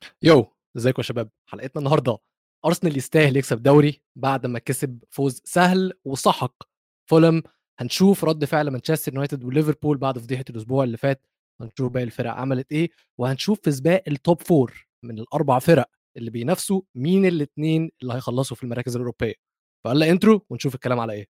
يو ازيكم يا شباب حلقتنا النهارده ارسنال يستاهل يكسب دوري بعد ما كسب فوز سهل وسحق فولم هنشوف رد فعل مانشستر يونايتد وليفربول بعد فضيحه الاسبوع اللي فات هنشوف باقي الفرق عملت ايه وهنشوف في سباق التوب فور من الاربع فرق اللي بينافسوا مين الاثنين اللي هيخلصوا في المراكز الاوروبيه فقال انترو ونشوف الكلام على ايه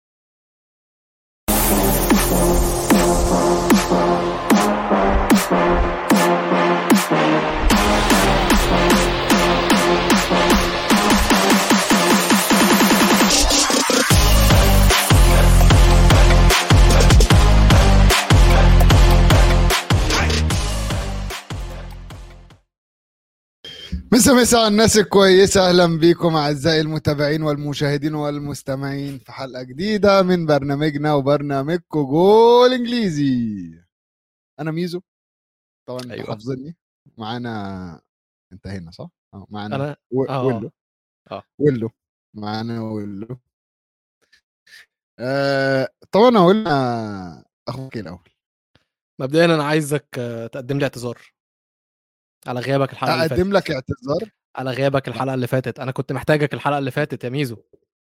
مسا مسا على الناس الكويسة أهلا بكم أعزائي المتابعين والمشاهدين والمستمعين في حلقة جديدة من برنامجنا وبرنامجكم جول إنجليزي أنا ميزو طبعا أيوة. أيوة. حافظني معانا انتهينا صح؟ اه معانا انا و... آه. ويلو آه. ويلو معانا ويلو آه طبعا قلنا أخوك إيه الأول مبدئيا انا عايزك آه، تقدم لي اعتذار على غيابك الحلقه اللي فاتت أقدم لك اعتذار على غيابك الحلقه اللي فاتت انا كنت محتاجك الحلقه اللي فاتت يا ميزو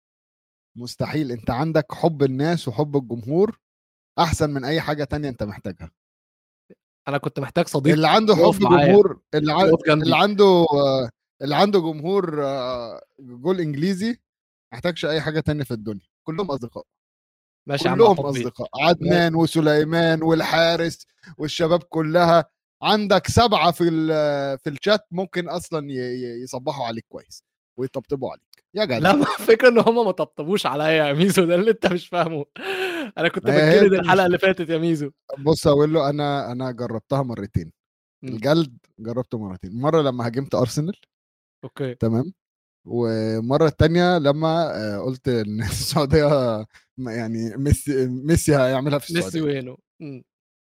مستحيل أنت عندك حب الناس وحب الجمهور أحسن من أي حاجة تانية أنت محتاجها انا كنت محتاج صديق اللي عنده يقف حب معايا. جمهور اللي, ع... يقف جنبي. اللي عنده آه، اللي عنده جمهور آه، جول انجليزي ما محتاجش اي حاجه تانية في الدنيا كلهم اصدقاء ماشي يا عم كلهم حبي. اصدقاء عدنان وسليمان والحارس والشباب كلها عندك سبعه في ال- في الشات ممكن اصلا ي- ي- يصبحوا عليك كويس ويطبطبوا عليك يا جدع لا ما الفكره ان هم ما طبطبوش عليا يا ميزو ده اللي انت مش فاهمه انا كنت ما هي بتجلد أنت مش- الحلقه اللي فاتت يا ميزو بص اقول له انا انا جربتها مرتين مم. الجلد جربته مرتين مره لما هاجمت ارسنال اوكي تمام ومره تانية لما آه، قلت ان السعوديه ما- يعني ميسي ميسي هيعملها في ميسي السعوديه وينو مم.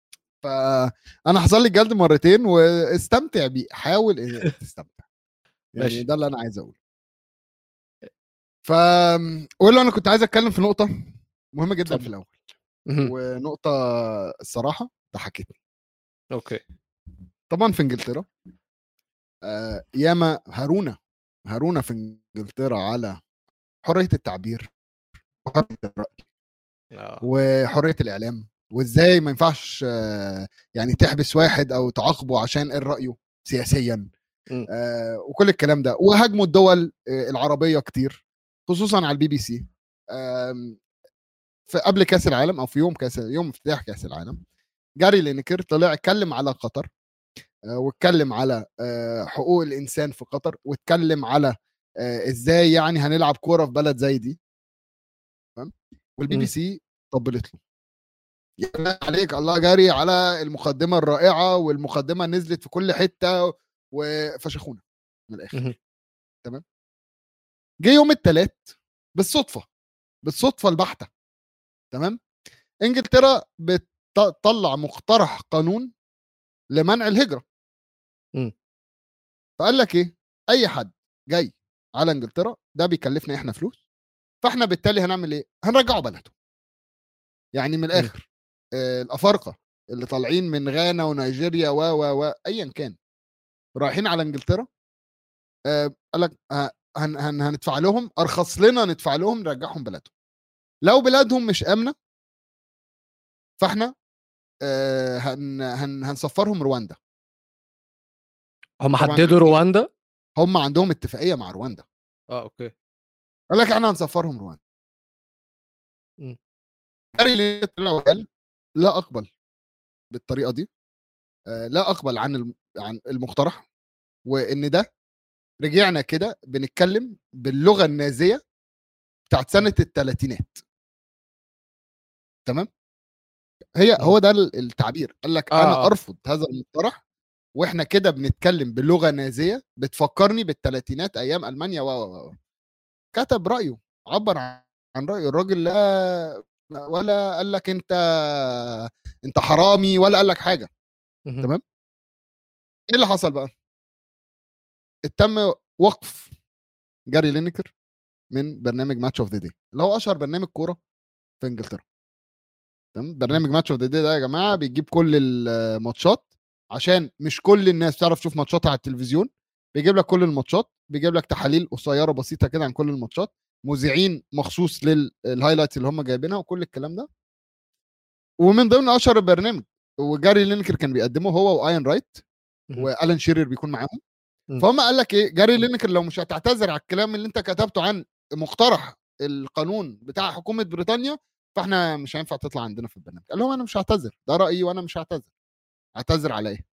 فانا حصل لي الجلد مرتين واستمتع بيه حاول إنك تستمتع يعني ماشي. ده اللي انا عايز اقوله ف قول له انا كنت عايز اتكلم في نقطه مهمه جدا في اتفضل. الاول مهم. ونقطه الصراحه ضحكتني اوكي طبعا في انجلترا آه، ياما هارونا هارونا في انجلترا على حريه التعبير وحريه الراي آه. وحريه الاعلام وازاي ما ينفعش آه، يعني تحبس واحد او تعاقبه عشان قال رايه سياسيا مم. آه، وكل الكلام ده وهاجموا الدول آه، العربيه كتير خصوصا على البي بي سي آم، في قبل كاس العالم او في يوم كاس يوم افتتاح كاس العالم جاري لينكر طلع اتكلم على قطر آه، واتكلم على آه، حقوق الانسان في قطر واتكلم على آه، ازاي يعني هنلعب كوره في بلد زي دي تمام والبي بي مم. سي طبلت له يا الله عليك الله جاري على المقدمه الرائعه والمقدمه نزلت في كل حته وفشخونا من الاخر مهم. جه يوم الثلاث بالصدفه بالصدفه البحته تمام انجلترا بتطلع مقترح قانون لمنع الهجره مم. فقال لك ايه اي حد جاي على انجلترا ده بيكلفنا احنا فلوس فاحنا بالتالي هنعمل ايه هنرجعه بلده يعني من الاخر آه الافارقه اللي طالعين من غانا ونيجيريا و و و ايا كان رايحين على انجلترا آه قال لك آه، هن هن هندفع لهم ارخص لنا ندفع لهم نرجعهم بلدهم لو بلادهم مش امنه فاحنا آه هن هن هنسفرهم رواندا هم طبعاً حددوا رواندا هم عندهم اتفاقيه مع رواندا اه اوكي قال لك احنا هنسفرهم رواندا مم. جاري اللي طلع وقال لا اقبل بالطريقه دي آه، لا اقبل عن الم- عن المقترح وان ده رجعنا كده بنتكلم باللغه النازيه بتاعت سنه الثلاثينات تمام هي مم. هو ده ال- التعبير قال لك آه، انا آه. ارفض هذا المقترح واحنا كده بنتكلم بلغه نازيه بتفكرني بالثلاثينات ايام المانيا و و و كتب رايه عبر عن رايه الراجل لا ولا قال لك انت انت حرامي ولا قال لك حاجه مهم. تمام. ايه اللي حصل بقى تم وقف جاري لينكر من برنامج ماتش اوف ذا داي اللي هو اشهر برنامج كوره في انجلترا تمام برنامج ماتش اوف ذا داي ده يا جماعه بيجيب كل الماتشات عشان مش كل الناس تعرف تشوف ماتشات على التلفزيون بيجيب لك كل الماتشات بيجيب لك تحاليل قصيره بسيطه كده عن كل الماتشات مذيعين مخصوص للهايلايتس اللي هم جايبينها وكل الكلام ده ومن ضمن اشهر البرنامج وجاري لينكر كان بيقدمه هو واين رايت مهم. والان شيرر بيكون معاهم مم. فهم قال لك ايه جاري لينكر لو مش هتعتذر على الكلام اللي انت كتبته عن مقترح القانون بتاع حكومه بريطانيا فاحنا مش هينفع تطلع عندنا في البرنامج قال لهم انا مش هعتذر ده رايي وانا مش هعتذر اعتذر على ايه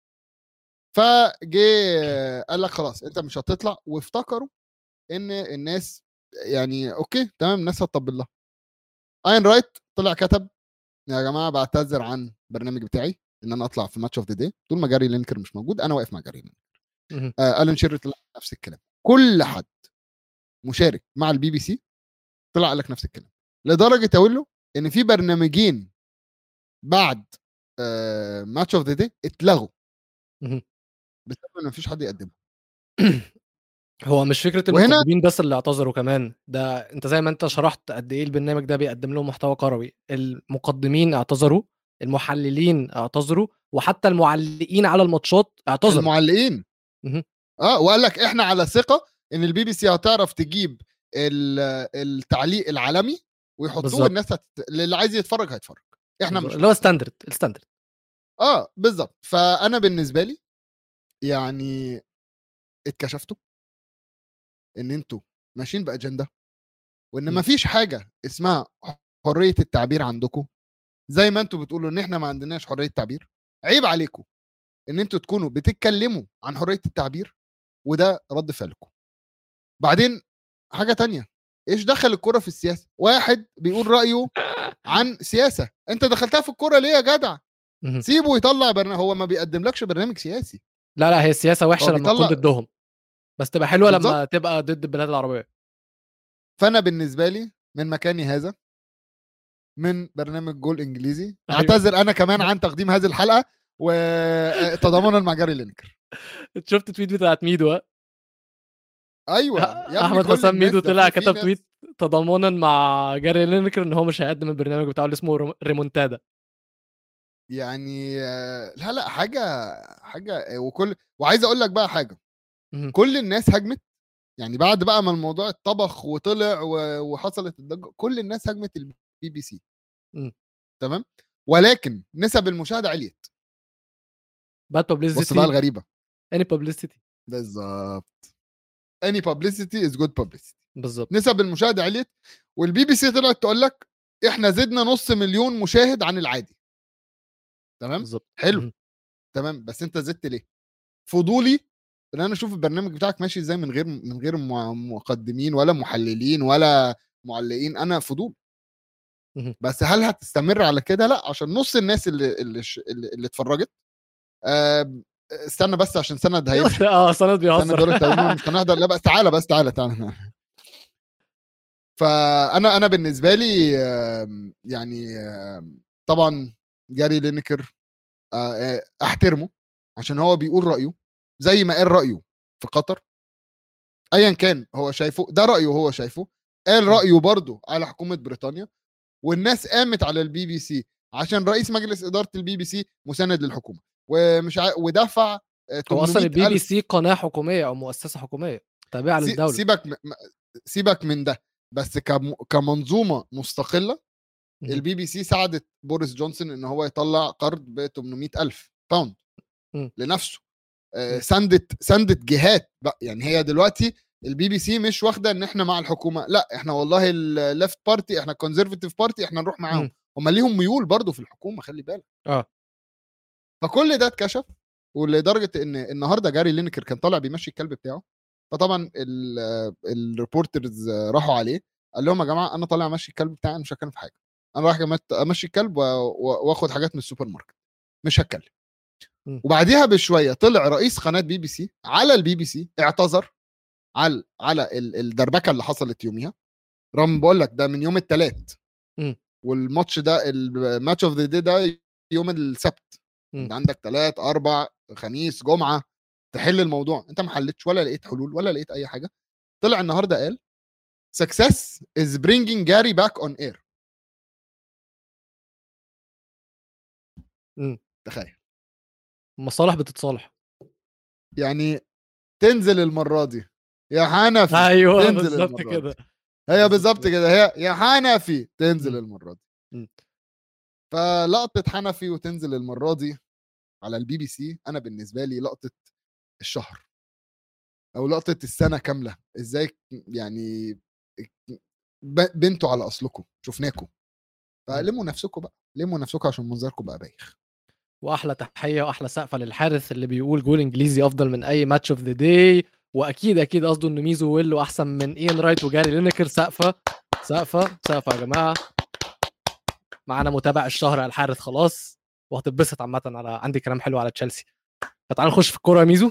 فجه قال لك خلاص انت مش هتطلع وافتكروا ان الناس يعني اوكي تمام الناس هتطبل لها اين رايت طلع كتب يا جماعه بعتذر عن البرنامج بتاعي ان انا اطلع في ماتش اوف ذا داي طول ما جاري لينكر مش موجود انا واقف مع جاري لينكر مهم. آه الان شيرر طلع نفس الكلام كل حد مشارك مع البي بي سي طلع قال لك نفس الكلام لدرجه اقول له ان في برنامجين بعد ماتش اوف ذا داي اتلغوا مهم. بسبب ان مفيش حد يقدمه هو مش فكره وهنا- المقدمين بس اللي اعتذروا كمان ده انت زي ما انت شرحت قد ايه البرنامج ده بيقدم لهم محتوى كروي المقدمين اعتذروا المحللين اعتذروا وحتى المعلقين على الماتشات اعتذروا المعلقين مهم. اه وقال لك احنا على ثقه ان البي بي سي هتعرف تجيب ال- التعليق العالمي ويحطوه بالظبط. والناس هت... اللي عايز يتفرج هيتفرج احنا مش اللي هو ستاندرد الستاندرد اه بالظبط فانا بالنسبه لي يعني اتكشفتوا ان انتوا ماشيين باجنده وان م. مفيش حاجه اسمها حريه التعبير عندكم زي ما انتوا بتقولوا ان احنا ما عندناش حريه تعبير عيب عليكم ان انتوا تكونوا بتتكلموا عن حريه التعبير وده رد فعلكم بعدين حاجه تانية ايش دخل الكرة في السياسه واحد بيقول رايه عن سياسه انت دخلتها في الكرة ليه يا جدع مهم. سيبه يطلع برنامج هو ما بيقدملكش برنامج سياسي لا لا هي السياسه وحشه هو لما تكون بيطلع- ضدهم بس تبقى حلوه لما بالظبط. تبقى ضد البلاد العربيه فانا بالنسبه لي من مكاني هذا من برنامج جول انجليزي أيوة. اعتذر انا كمان عن تقديم هذه الحلقه وتضامنا مع جاري لينكر شفت التويت بتاعت ميدو ها؟ ايوه يا ابني احمد كل حسام الناس ميدو ده طلع في- في كتب ناس- تويت تضامنا مع جاري لينكر ان هو مش هيقدم البرنامج بتاعه اللي اسمه ريم- ريمونتادا يعني آه، لا لا حاجه حاجه وكل وعايز اقول لك بقى حاجه مهم. كل الناس هجمت يعني بعد بقى ما الموضوع اتطبخ وطلع و- وحصلت الضجه كل الناس هجمت البي بي سي مم. تمام ولكن نسب المشاهده عليت باد بص بقى بابليستي الغريبه اني بابليستي بالظبط any publicity is good publicity بالظبط نسب المشاهده عليت والبي بي سي طلعت تقول لك احنا زدنا نص مليون مشاهد عن العادي تمام بالظبط حلو مهم. تمام بس انت زدت ليه فضولي ان انا اشوف البرنامج بتاعك ماشي ازاي من غير من غير مع- مقدمين ولا محللين ولا معلقين انا فضول مهم. بس هل هتستمر على كده لا عشان نص الناس اللي اللي ش- اللي, اللي اتفرجت آه، استنى بس عشان سند هيمشي اه سند استنى بيهزر دور التقويم مش هنحضر لا بس تعالى بس تعالى تعالى فانا انا بالنسبه لي آم، يعني آم، طبعا جاري لينكر آه، آه، احترمه عشان هو بيقول رايه زي ما قال رايه في قطر ايا كان هو شايفه ده رايه هو شايفه قال رايه برضه على حكومه بريطانيا والناس قامت على البي بي سي عشان رئيس مجلس اداره البي بي سي مساند للحكومه ومش ع... ودفع آه، هو اصلا البي بي 800,000 سي قناه حكوميه او مؤسسه حكوميه تابعه سي- للدوله سيبك م... م- سيبك من ده بس كم... كمنظومه مستقله مهم. البي بي سي ساعدت بوريس جونسون ان هو يطلع قرض ب 800 الف باوند مم. لنفسه آه، مم. ساندت ساندت جهات بقى يعني هي دلوقتي البي بي سي مش واخده ان احنا مع الحكومه لا احنا والله الليفت بارتي احنا الكونزرفاتيف بارتي احنا نروح معاهم مم. هم ليهم ميول برضو في الحكومه خلي بالك اه فكل ده اتكشف ولدرجه ان النهارده جاري لينكر كان طالع بيمشي الكلب بتاعه فطبعا الريبورترز راحوا عليه قال لهم يا جماعه انا طالع امشي الكلب بتاعي أنا مش هتكلم في حاجه انا رايح جمعت- امشي الكلب و- و- واخد حاجات من السوبر ماركت مش هتكلم م. وبعديها بشويه طلع رئيس قناه بي بي سي على البي بي سي اعتذر على على ال- الدربكه اللي حصلت يوميها رغم بقول لك ده من يوم الثلاث م. والماتش ده الماتش اوف ذا داي ده يوم السبت م. انت عندك ثلاث اربع خميس جمعه تحل الموضوع انت ما حلتش ولا لقيت حلول ولا لقيت اي حاجه طلع النهارده قال success is bringing Gary back on air مم. تخيل المصالح بتتصالح يعني تنزل المره دي يا حنفي ايوه تنزل بالظبط المرة دي. كده هي بالظبط كده هي يا حنفي تنزل مم. المره دي مم. فلقطه حنفي وتنزل المره دي على البي بي سي انا بالنسبه لي لقطه الشهر او لقطه السنه كامله ازاي يعني ب- بنتوا على اصلكم شفناكم فلموا نفسكم بقى لموا نفسكم عشان منظركم بقى بايخ واحلى تحيه واحلى سقفه للحارس اللي بيقول جول انجليزي افضل من اي ماتش اوف ذا داي واكيد اكيد قصده ان ميزو ويلو احسن من اين رايت وجاري لينكر سقفه سقفه سقفه يا جماعه معانا متابع الشهر على الحارس خلاص وهتتبسط عامه على عندي كلام حلو على تشيلسي فتعال نخش في الكوره يا ميزو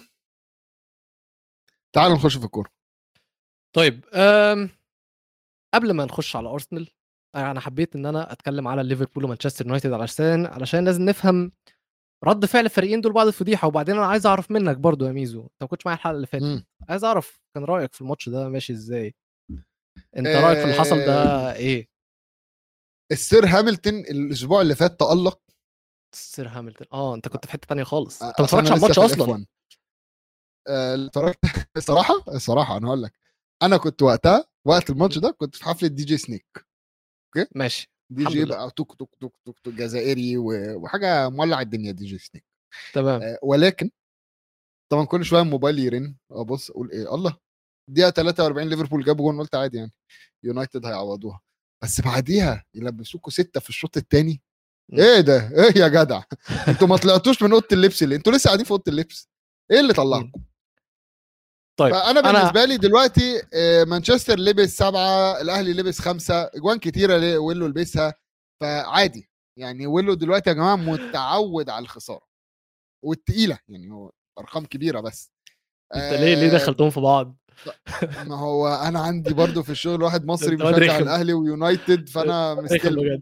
تعالوا نخش في الكوره طيب أم قبل ما نخش على ارسنال انا حبيت ان انا اتكلم على ليفربول ومانشستر يونايتد علشان علشان لازم نفهم رد فعل الفريقين دول بعد الفضيحه وبعدين انا عايز اعرف منك برضو يا ميزو انت ما كنتش معايا الحلقه اللي فاتت مم. عايز اعرف كان رايك في الماتش ده ماشي ازاي انت رايك في اللي حصل ده ايه السير هامilton الاسبوع اللي فات تالق سير هامilton اه انت كنت في حته تانية خالص انت أصل ما اتفرجتش أنا على لسه الماتش في اصلا F1. آه، اتفرجت الصراحه الصراحه انا هقول لك انا كنت وقتها وقت الماتش ده كنت في حفله دي جي سنيك ماشي دي الحمد جي لله. بقى توك توك توك توك, توك جزائري و- وحاجه مولع الدنيا دي جي سنيك تمام آه، ولكن طبعا كل شويه الموبايل يرن ابص اقول ايه الله دقيقه 43 ليفربول جابوا جون قلت عادي يعني يونايتد هيعوضوها بس بعديها يلبسوكوا سته في الشوط الثاني م. ايه ده ايه يا جدع انتوا ما طلعتوش من اوضه اللبس اللي انتوا لسه قاعدين في اوضه اللبس ايه اللي طلعكم طيب فانا أنا- بالنسبه لي دلوقتي آه، مانشستر لبس سبعه الاهلي لبس خمسه اجوان كتيره ليه ويلو لبسها فعادي يعني ويلو دلوقتي يا جماعه متعود على الخساره والتقيله يعني هو ارقام كبيره بس انت ليه ليه آه، دخلتهم في بعض ما هو انا عندي برضو في الشغل واحد مصري انت واد بيشجع رخم. الاهلي ويونايتد فانا رخم مستلم بجد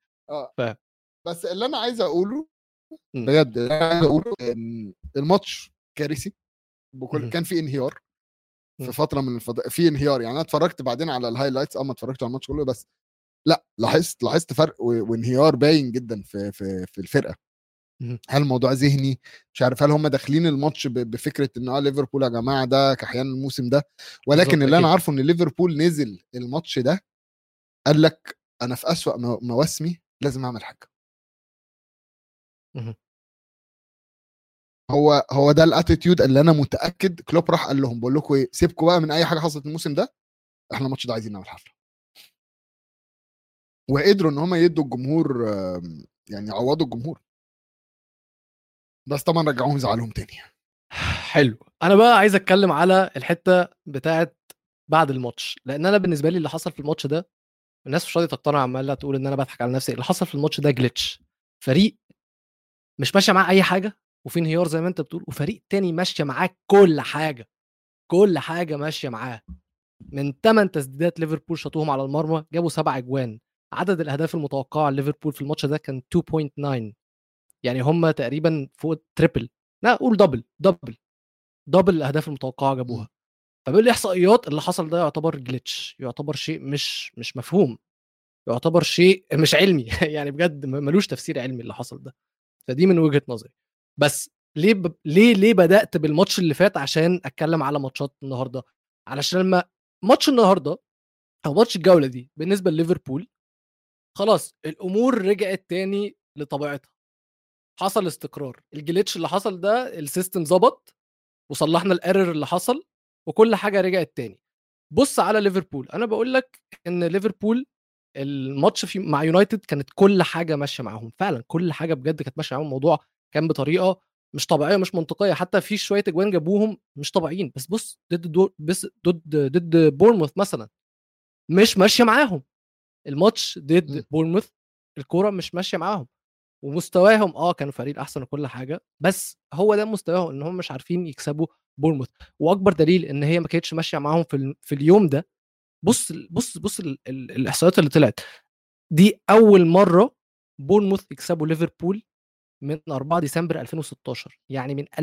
بس اللي انا عايز اقوله م. بجد اللي انا عايز اقوله إن الماتش كارثي بكل مهم. كان في انهيار م. في فتره من الفض... في انهيار يعني انا اتفرجت بعدين على الهايلايتس اه ما اتفرجتش على الماتش كله بس لا لاحظت لاحظت فرق و... وانهيار باين جدا في في في الفرقه مهم. هل الموضوع ذهني مش عارف هل هم داخلين الماتش ب... بفكره ان اه ليفربول يا جماعه ده كحيان الموسم ده ولكن بالظبط، اللي انا أكيد. عارفه ان ليفربول نزل الماتش ده قال لك انا في اسوأ مو- مواسمي لازم اعمل حاجه مهم. هو هو ده الاتيتيود اللي انا متاكد كلوب راح قال لهم بقول لكم ايه سيبكم بقى من اي حاجه حصلت الموسم ده احنا الماتش ده عايزين نعمل حفله وقدروا ان هم يدوا الجمهور آم، يعني يعوضوا الجمهور بس طبعا رجعوهم زعلهم تاني حلو انا بقى عايز اتكلم على الحته بتاعت بعد الماتش لان انا بالنسبه لي اللي حصل في الماتش ده الناس مش راضيه تقتنع عماله تقول ان انا بضحك على نفسي اللي حصل في الماتش ده جلitch فريق مش ماشيه معاه اي حاجه وفي انهيار زي ما انت بتقول وفريق تاني ماشيه معاه كل حاجه كل حاجه ماشيه معاه من 8 تسديدات ليفربول شاطوهم على المرمى جابوا سبع اجوان عدد الاهداف المتوقعه لليفربول في الماتش ده كان 2.9 يعني هم تقريبا فوق تريبل لا قول دبل دبل دبل الاهداف المتوقعه جابوها فبيقول لي احصائيات اللي حصل ده يعتبر جلitch يعتبر شيء مش مش مفهوم يعتبر شيء مش علمي يعني بجد م- ملوش تفسير علمي اللي حصل ده فدي من وجهه نظري بس ليه ب... ليه ليه بدات بالماتش اللي فات عشان اتكلم على ماتشات النهارده علشان لما ماتش النهارده او ماتش الجوله دي بالنسبه لليفربول خلاص الامور رجعت تاني لطبيعتها حصل استقرار الجليتش اللي حصل ده السيستم ظبط وصلحنا الايرور اللي حصل وكل حاجه رجعت تاني بص على ليفربول انا بقول لك ان ليفربول الماتش في مع يونايتد كانت كل حاجه ماشيه معاهم فعلا كل حاجه بجد كانت ماشيه معاهم الموضوع كان بطريقه مش طبيعيه مش منطقيه حتى في شويه اجوان جابوهم مش طبيعيين بس بص ضد دو بس ضد ضد بورنموث مثلا مش ماشيه معاهم الماتش م. ضد بورنموث الكوره مش ماشيه معاهم ومستواهم اه كانوا فريق احسن وكل حاجه بس هو ده مستواهم ان هم مش عارفين يكسبوا بورنموث واكبر دليل ان هي ما كانتش ماشيه معاهم في ال- في اليوم ده بص بص بص ال- ال- الاحصائيات اللي طلعت دي اول مره بورنموث يكسبوا ليفربول من 4 ديسمبر 2016 يعني من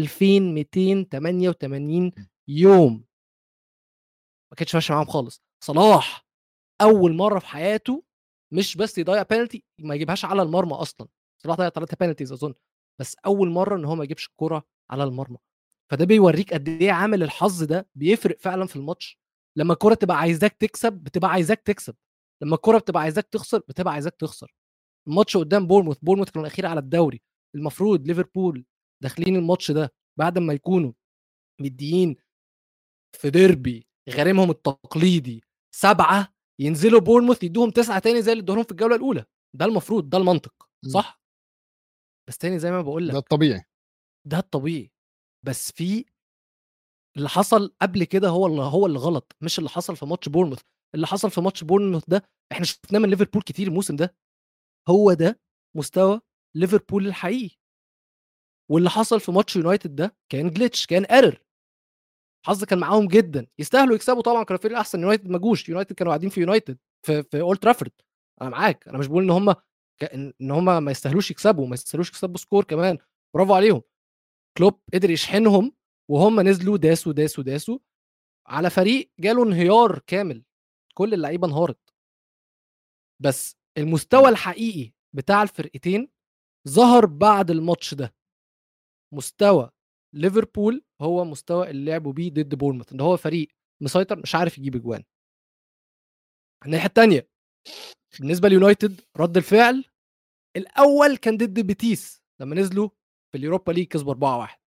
2288 يوم ما كانتش ماشيه معاهم خالص صلاح اول مره في حياته مش بس يضيع بينالتي ما يجيبهاش على المرمى اصلا صلاح ضيع ثلاثه بينالتيز اظن بس اول مره ان هو ما يجيبش الكوره على المرمى فده بيوريك قد ايه عامل الحظ ده بيفرق فعلا في الماتش لما الكره تبقى عايزاك تكسب بتبقى عايزاك تكسب لما الكره بتبقى عايزاك تخسر بتبقى عايزاك تخسر الماتش قدام بورموث بورموث كانوا الاخير على الدوري المفروض ليفربول داخلين الماتش ده بعد ما يكونوا مديين في ديربي غارمهم التقليدي سبعه ينزلوا بورموث يدوهم تسعه تاني زي اللي ادوهم في الجوله الاولى ده المفروض ده المنطق صح بس تاني زي ما بقول لك ده الطبيعي ده الطبيعي بس في اللي حصل قبل كده هو اللي هو اللي غلط مش اللي حصل في ماتش بورنموث اللي حصل في ماتش بورنموث ده احنا شفناه من ليفربول كتير الموسم ده هو ده مستوى ليفربول الحقيقي واللي حصل في ماتش يونايتد ده كان جليتش كان ايرور حظ كان معاهم جدا يستاهلوا يكسبوا طبعا كانوا فريق احسن يونايتد ما جوش يونايتد كانوا قاعدين في يونايتد في في اولد ترافورد انا معاك انا مش بقول ان هم ان هم ما يستاهلوش يكسبوا ما يستاهلوش يكسبوا سكور كمان برافو عليهم كلوب قدر يشحنهم وهم نزلوا داسوا داسوا داسوا على فريق جاله انهيار كامل كل اللعيبه انهارت بس المستوى الحقيقي بتاع الفرقتين ظهر بعد الماتش ده مستوى ليفربول هو مستوى اللي لعبوا بيه ضد بورموث ان هو فريق مسيطر مش عارف يجيب اجوان الناحيه الثانيه بالنسبه ليونايتد رد الفعل الاول كان ضد بيتيس لما نزلوا في اليوروبا ليج كسبوا 4 1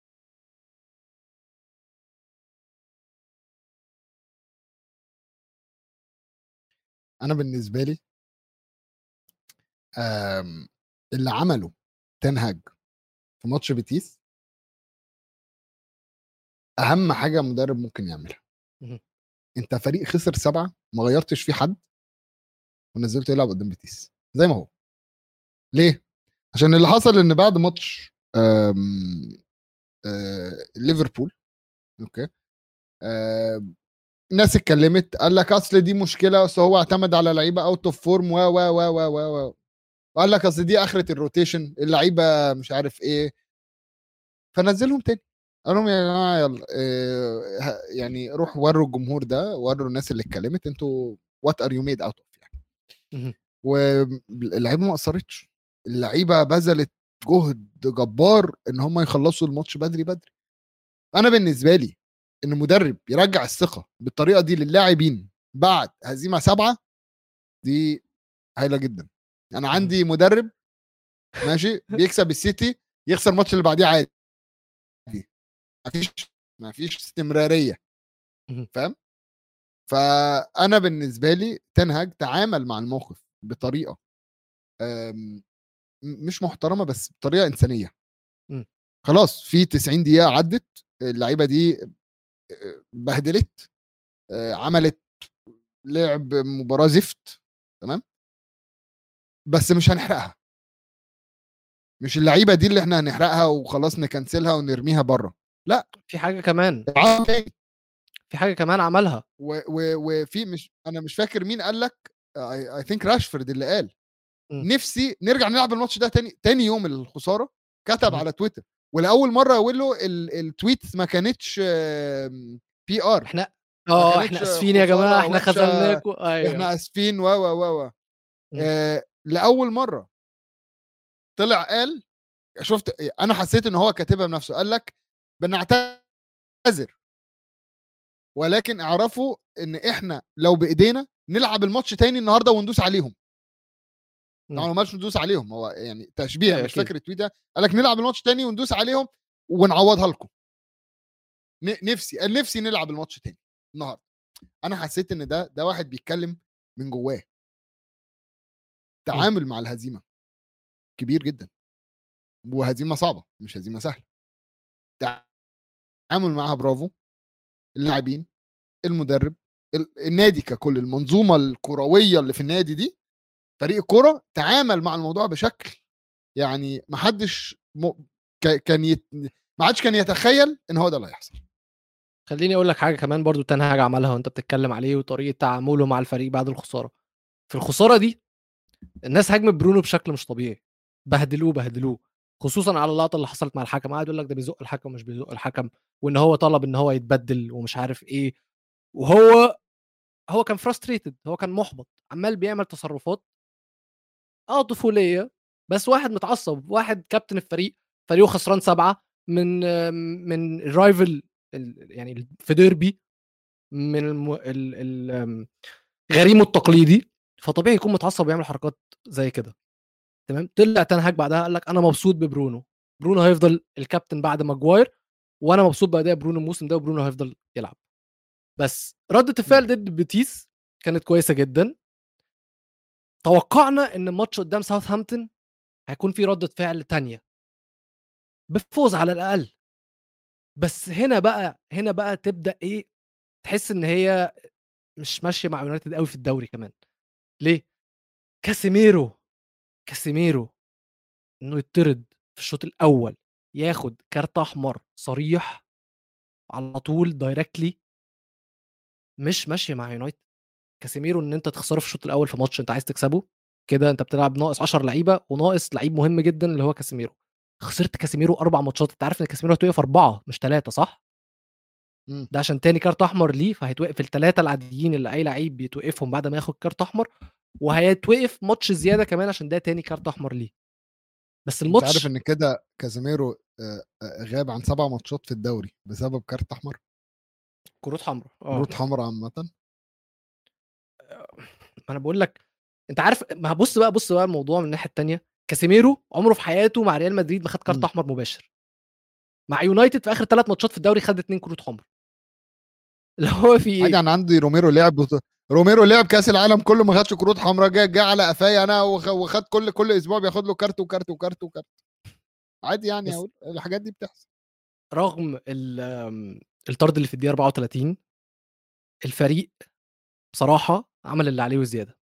انا بالنسبه لي آمم، اللي عمله تنهاج في ماتش بيتيس اهم حاجه مدرب ممكن يعملها انت فريق خسر سبعه ما غيرتش فيه حد ونزلته يلعب قدام بيتيس زي ما هو ليه عشان اللي حصل ان بعد ماتش آمم، آه ليفربول اوكي آه ناس اتكلمت قال لك اصل دي مشكله اصل هو اعتمد على لعيبه اوت اوف فورم و و و و و و وقال لك اصل دي اخره الروتيشن اللعيبه مش عارف ايه فنزلهم تاني قال لهم يا جماعه يلا إيه يعني روح وروا الجمهور ده وروا الناس اللي اتكلمت انتوا وات ار يو ميد اوت اوف يعني واللعيبه ما قصرتش اللعيبه بذلت جهد جبار ان هم يخلصوا الماتش بدري بدري انا بالنسبه لي ان مدرب يرجع الثقه بالطريقه دي للاعبين بعد هزيمه سبعه دي هايله جدا انا عندي مدرب ماشي بيكسب السيتي يخسر الماتش اللي بعديه عادي مفيش مفيش استمراريه فاهم فانا بالنسبه لي تنهج تعامل مع الموقف بطريقه آمم، مش محترمه بس بطريقه انسانيه خلاص في 90 دقيقه عدت اللعيبه دي بهدلت عملت لعب مباراه زفت تمام بس مش هنحرقها مش اللعيبه دي اللي احنا هنحرقها وخلاص نكنسلها ونرميها بره لا في حاجه كمان في حاجه كمان عملها وفي مش انا مش فاكر مين قال لك اي ثينك راشفورد اللي قال م. نفسي نرجع نلعب الماتش ده تاني تاني يوم الخساره كتب م. على تويتر ولاول مره اقول له التويت ما كانتش بي ار احنا اه احنا اسفين يا جماعه احنا خذلناكم ايوه احنا اسفين و و و آه لاول مره طلع قال شفت انا حسيت ان هو كاتبها بنفسه قال لك بنعتذر ولكن اعرفوا ان احنا لو بايدينا نلعب الماتش تاني النهارده وندوس عليهم طبعا ما قالش ندوس عليهم هو يعني تشبيه أيوة مش فاكر التويت ده قال لك نلعب الماتش تاني وندوس عليهم ونعوضها لكم نفسي نفسي نلعب الماتش تاني النهارده انا حسيت ان ده ده واحد بيتكلم من جواه تعامل مع الهزيمه كبير جدا وهزيمه صعبه مش هزيمه سهله تعامل معاها برافو اللاعبين المدرب النادي ككل المنظومه الكرويه اللي في النادي دي فريق الكوره تعامل مع الموضوع بشكل يعني ما حدش م... كان يت... ما حدش كان يتخيل ان هو ده اللي هيحصل خليني اقول لك حاجه كمان برضو تنهاج عملها وانت بتتكلم عليه وطريقه تعامله مع الفريق بعد الخساره في الخساره دي الناس هاجمت برونو بشكل مش طبيعي بهدلوه بهدلوه خصوصا على اللقطه اللي حصلت مع الحكم قاعد يقول لك ده بيزق الحكم ومش بيزق الحكم وان هو طلب ان هو يتبدل ومش عارف ايه وهو هو كان فرستريتد هو كان محبط عمال بيعمل تصرفات اه طفوليه بس واحد متعصب واحد كابتن الفريق فريقه خسران سبعه من من الرايفل يعني في ديربي من الم... ال... ال... غريمه التقليدي فطبيعي يكون متعصب ويعمل حركات زي كده تمام طلع تنهاج بعدها قال لك انا مبسوط ببرونو برونو هيفضل الكابتن بعد ماجواير وانا مبسوط باداء برونو الموسم ده وبرونو هيفضل يلعب بس ردة الفعل ضد بيتيس كانت كويسة جدا توقعنا ان الماتش قدام ساوثهامبتون هيكون في ردة فعل تانية بفوز على الاقل بس هنا بقى هنا بقى تبدا ايه تحس ان هي مش ماشيه مع يونايتد قوي في الدوري كمان ليه كاسيميرو كاسيميرو انه يطرد في الشوط الاول ياخد كارت احمر صريح على طول دايركتلي مش ماشيه مع يونايتد كاسيميرو ان انت تخسره في الشوط الاول في ماتش انت عايز تكسبه كده انت بتلعب ناقص 10 لعيبه وناقص لعيب مهم جدا اللي هو كاسيميرو خسرت كاسيميرو اربع ماتشات انت عارف ان كاسيميرو هتوقف اربعه مش ثلاثه صح؟ مم. ده عشان تاني كارت احمر ليه فهيتوقف الثلاثه العاديين اللي اي لعيب بيتوقفهم بعد ما ياخد كارت احمر وهيتوقف ماتش زياده كمان عشان ده تاني كارت احمر ليه بس انت عارف الماتش ان كده كازيميرو آه، آه، غاب عن سبع ماتشات في الدوري بسبب كارت احمر كروت حمراء اه كروت حمراء عامه ما انا بقول لك انت عارف ما بص بقى بص بقى الموضوع من الناحيه الثانيه كاسيميرو عمره في حياته مع ريال مدريد ما خد كارت مم. احمر مباشر مع يونايتد في اخر ثلاث ماتشات في الدوري خد اثنين كروت حمر اللي هو في عادي ايه انا عندي روميرو لعب بط... روميرو لعب كاس العالم كله ما خدش كروت حمراء جه جه على قفايا انا وخ... وخد كل كل اسبوع بياخد له كارت وكارت وكارت وكارت عادي يعني بس- اقول الحاجات دي بتحصل رغم ال- آم، الطرد اللي في الدقيقه 34 الفريق بصراحه عمل اللي عليه وزياده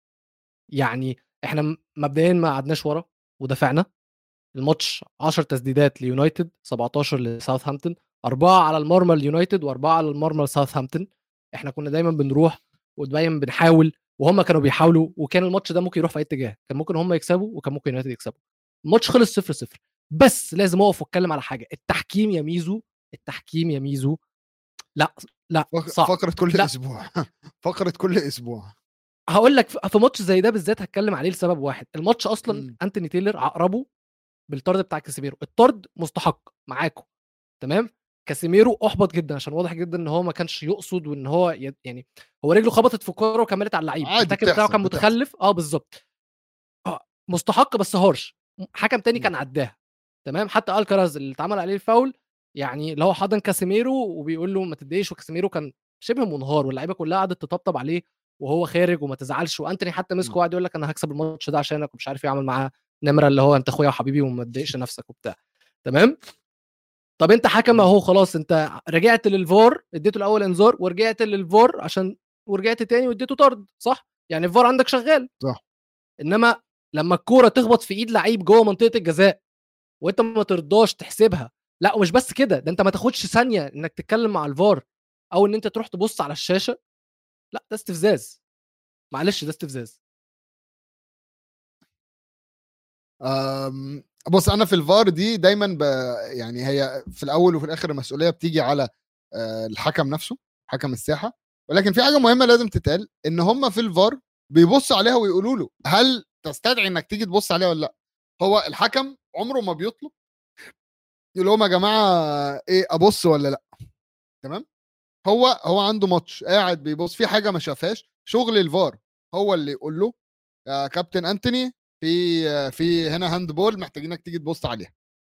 يعني احنا م- مبدئيا ما قعدناش ورا ودافعنا الماتش 10 تسديدات ليونايتد 17 لساوثهامبتون أربعة على المرمى اليونايتد وأربعة على المرمى لساوثهامبتون احنا كنا دايما بنروح ودايما بنحاول وهم كانوا بيحاولوا وكان الماتش ده ممكن يروح في اي اتجاه كان ممكن هم يكسبوا وكان ممكن يونايتد يكسبوا الماتش خلص 0 0 بس لازم اقف واتكلم على حاجه التحكيم يا ميزو التحكيم يا ميزو لا لا فق... صعب فقره كل لا. اسبوع فقره كل اسبوع هقول لك في ماتش زي ده بالذات هتكلم عليه لسبب واحد الماتش اصلا مم. انتوني تايلر عقربه بالطرد بتاع كاسيميرو الطرد مستحق معاكم تمام كاسيميرو احبط جدا عشان واضح جدا ان هو ما كانش يقصد وان هو ي- يعني هو رجله خبطت في الكوره وكملت على اللعيب عادي التاكل بتاعه بتحصل- كان بتحصل. متخلف اه بالظبط آه، مستحق بس هارش حكم تاني مم. كان عداها تمام حتى الكراز اللي اتعمل عليه الفاول يعني اللي هو حضن كاسيميرو وبيقول له ما تتضايقش وكاسيميرو كان شبه منهار واللعيبه كلها قعدت تطبطب عليه وهو خارج وما تزعلش وانتوني حتى مسكه مم. وقعد يقول لك انا هكسب الماتش ده عشانك ومش عارف يعمل معاه نمره اللي هو انت اخويا وحبيبي وما تضايقش نفسك وبتاع تمام طب انت حكم مم. اهو خلاص انت رجعت للفار اديته الاول انذار ورجعت للفار عشان ورجعت تاني واديته طرد صح يعني الفار عندك شغال صح. انما لما الكوره تخبط في ايد لعيب جوه منطقه الجزاء وانت ما ترضاش تحسبها لا ومش بس كده ده انت ما تاخدش ثانيه انك تتكلم مع الفار او ان انت تروح تبص على الشاشه لا ده استفزاز معلش ده استفزاز أم، بص انا في الفار دي دايما ب... يعني هي في الاول وفي الاخر المسؤوليه بتيجي على آه، الحكم نفسه حكم الساحه ولكن في حاجه مهمه لازم تتقال ان هم في الفار بيبصوا عليها ويقولوا له هل تستدعي انك تيجي تبص عليها ولا لا هو الحكم عمره ما بيطلب يقول لهم يا جماعه ايه ابص ولا لا تمام هو هو عنده ماتش قاعد بيبص في حاجه ما شافهاش شغل الفار هو اللي يقول له يا كابتن انتوني في في هنا هاند بول محتاجينك تيجي تبص عليها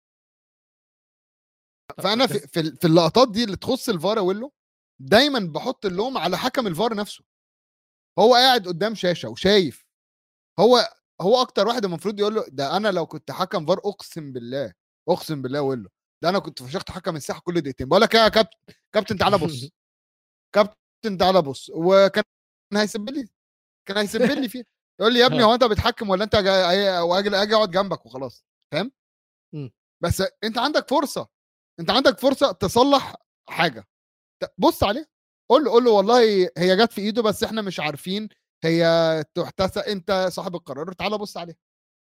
فانا في في, في اللقطات دي اللي تخص الفار اقول له دايما بحط اللوم على حكم الفار نفسه هو قاعد قدام شاشه وشايف هو هو اكتر واحد المفروض يقول له ده انا لو كنت حكم فار اقسم بالله اقسم بالله اقول له ده انا كنت فشخت حكم الساحه كل دقيقتين بقول لك ايه يا كابتن كابتن تعالى بص كابتن تعالى بص وكان هيسب لي كان هيسب لي فيه يقول لي يا ابني هو انت بتحكم ولا انت جاي واجي اجي اقعد جنبك وخلاص فاهم مم. بس انت عندك فرصه انت عندك فرصه تصلح حاجه ت- بص عليه قول له قول له والله هي جت في ايده بس احنا مش عارفين هي تحتسب انت صاحب القرار تعالى بص عليها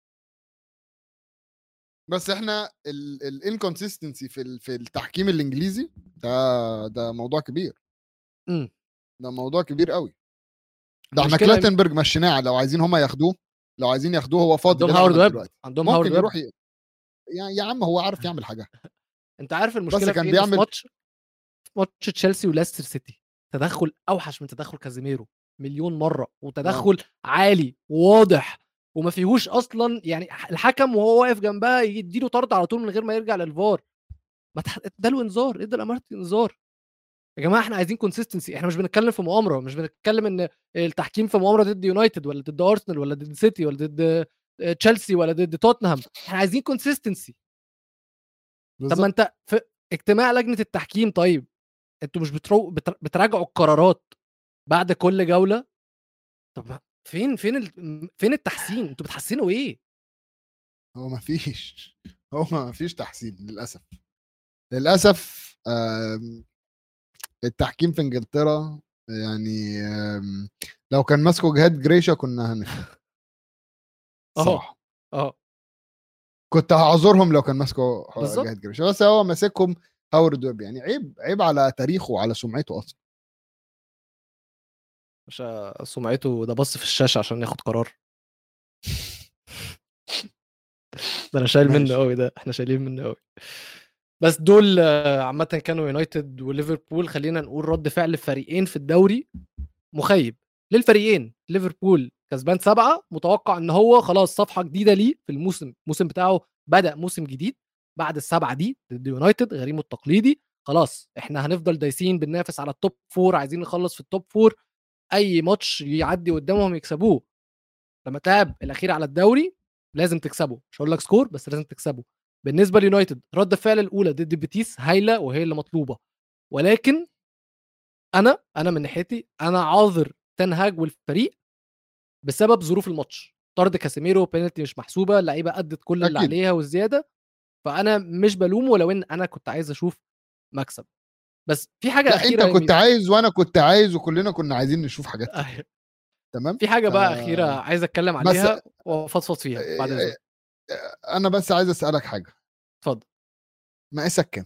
بس احنا الانكونسستنسي في ال- في التحكيم الانجليزي ده ده موضوع كبير مم. ده موضوع كبير قوي ده احنا المشكلة إن- كلاتنبرج مشيناه لو عايزين هم ياخدوه لو عايزين ياخدوه هو فاضي عندهم بيلعب هاورد ويب دلوقتي عندهم هاورد ممكن ويب يروح ي... يا, يا عم هو عارف يعمل حاجه انت عارف المشكله كان في إيه؟ إن في بيعمل- ماتش في ماتش تشيلسي وليستر سيتي تدخل اوحش من تدخل كازيميرو مليون مره وتدخل عالي وواضح وما فيهوش اصلا يعني الحكم وهو واقف جنبها يديله طرد على طول من غير ما يرجع للفار ما تح- اداله انذار ادى الامارة انذار يا جماعه احنا عايزين كونسيستنسي احنا مش بنتكلم في مؤامره مش بنتكلم ان التحكيم في مؤامره ضد يونايتد ولا ضد ارسنال ولا ضد سيتي ولا ضد تشيلسي ولا ضد توتنهام احنا عايزين كونسيستنسي طب ما بالظبط. انت في اجتماع لجنه التحكيم طيب انتوا مش بترو... بتر... بتراجعوا القرارات بعد كل جوله طب ما- فين فين ال... فين التحسين انتوا بتحسنوا ايه هو ما فيش هو ما فيش تحسين للاسف للاسف آم، التحكيم في انجلترا يعني آم، لو كان ماسكه جهاد جريشة كنا هنفهم اهو صراحة اه كنت هعذرهم لو كان ماسكه بالظبط. جهاد جريشة بس هو ماسكهم هاورد ويب يعني عيب عيب على تاريخه وعلى سمعته اصلا مش سمعته ده بص في الشاشه عشان ياخد قرار ده انا شايل منه ماشي. قوي ده احنا شايلين منه قوي بس دول آه، عامه كانوا يونايتد وليفربول خلينا نقول رد فعل فريقين في الدوري مخيب للفريقين ليفربول كسبان سبعه متوقع ان هو خلاص صفحه جديده ليه في الموسم الموسم بتاعه بدا موسم جديد بعد السبعه دي ضد يونايتد غريمه التقليدي خلاص احنا هنفضل دايسين بننافس على التوب فور عايزين نخلص في التوب فور اي ماتش يعدي قدامهم يكسبوه لما تلعب الاخير على الدوري لازم تكسبه مش هقول لك سكور بس لازم تكسبه بالنسبه ليونايتد رد الفعل الاولى ضد بيتيس هايله وهي اللي مطلوبه ولكن انا انا من ناحيتي انا عاذر تنهاج والفريق بسبب ظروف الماتش طرد كاسيميرو بينالتي مش محسوبه اللعيبه ادت كل اللي أكيد. عليها والزياده فانا مش بلومه ولو ان انا كنت عايز اشوف مكسب بس في حاجه لا اخيره انت يا كنت ميدو. عايز وانا كنت عايز وكلنا كنا عايزين نشوف حاجات أيوة. تمام في حاجه بقى ف- اخيره عايز اتكلم بس- عليها وافضفض فيها بعد اذنك انا بس عايز اسالك حاجه اتفضل مقاسك كام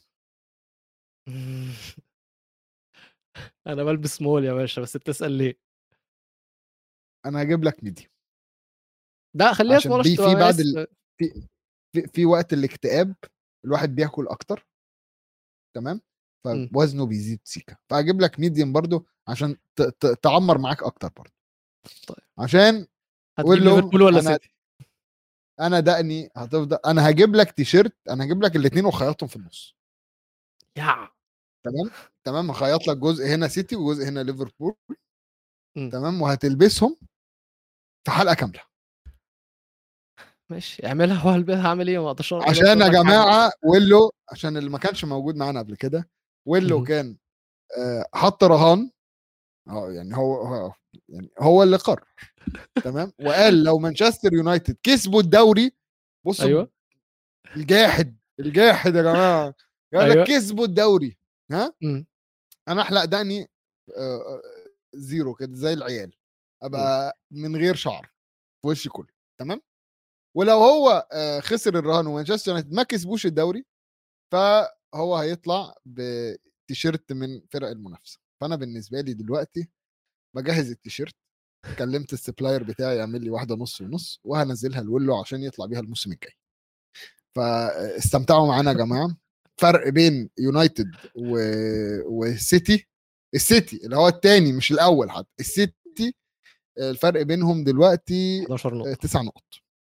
انا بلبس مول يا باشا بس بتسال ليه انا هجيب لك ميديا ده خليها عشان اسمه في- رشد في بعد وقياس. ال- في, في, في وقت الاكتئاب الواحد بياكل اكتر تمام مم. فوزنه بيزيد سيكا فاجيب لك ميديم برضو عشان ت- ت- تعمر معاك اكتر برضو طيب. عشان هتجيب قول لهم ليفربول ولا أنا- سيتي انا دقني هتفضل انا هجيب لك تيشيرت انا هجيب لك الاثنين وخيطهم في النص يا تمام تمام هخيط لك جزء هنا سيتي وجزء هنا ليفربول مم. تمام وهتلبسهم في حلقه كامله ماشي اعملها وهلبسها هعمل ايه ما اقدرش أقول عشان يا لك حاجة. جماعه ويلو عشان اللي ما كانش موجود معانا قبل كده ويلو مهم. كان آه، حط رهان اه يعني هو هو يعني هو اللي قرر تمام وقال لو مانشستر يونايتد كسبوا الدوري بصوا ايوه الجاحد الجاحد يا جماعه قال أيوة. لك كسبوا الدوري ها مم. انا احلق دقني آه، آه، زيرو كده زي العيال ابقى من غير شعر في وشي كله تمام ولو هو آه، خسر الرهان ومانشستر يونايتد ما كسبوش الدوري فهو هيطلع بتيشيرت من فرق المنافسه فانا بالنسبه لي دلوقتي بجهز التيشيرت كلمت السبلاير بتاعي يعمل لي واحده نص ونص وهنزلها لولو عشان يطلع بيها الموسم الجاي فاستمتعوا معانا يا جماعه فرق بين يونايتد و... وسيتي السيتي اللي هو الثاني مش الاول حتى السيتي الفرق بينهم دلوقتي 11 نقطه تسع نقط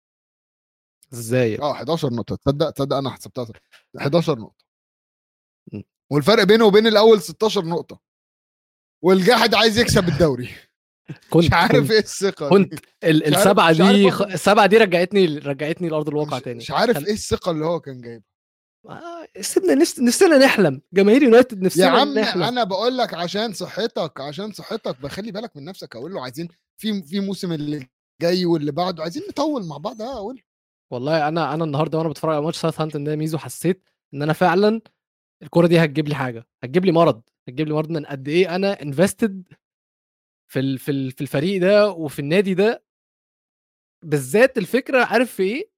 ازاي اه 11 نقطه تصدق تصدق انا حسبتها صح. 11 نقطه م. والفرق بينه وبين الاول 16 نقطه والجاحد عايز يكسب الدوري كنت مش عارف كنت, ايه الثقه دي. كنت ال- مش عارف- السبعه مش عارف دي برضه. خ- السبعه دي رجعتني رجعتني لارض الواقع مش, تاني مش عارف خل- ايه الثقه اللي هو كان جايبها آه، سيبنا نفس... نفسنا نحلم جماهير يونايتد نفسنا يا عم نحلم انا بقول لك عشان صحتك عشان صحتك بخلي بالك من نفسك اقول له عايزين في في موسم اللي جاي واللي بعده عايزين نطول مع بعض اه اقول والله انا انا النهارده وانا بتفرج على ماتش ساوثهامبتون ده ميزو حسيت ان انا فعلا الكوره دي هتجيب لي حاجه هتجيب لي مرض هتجيب لي مرض من قد ايه انا انفستد في ال... في ال... في الفريق ده وفي النادي ده بالذات الفكره عارف في ايه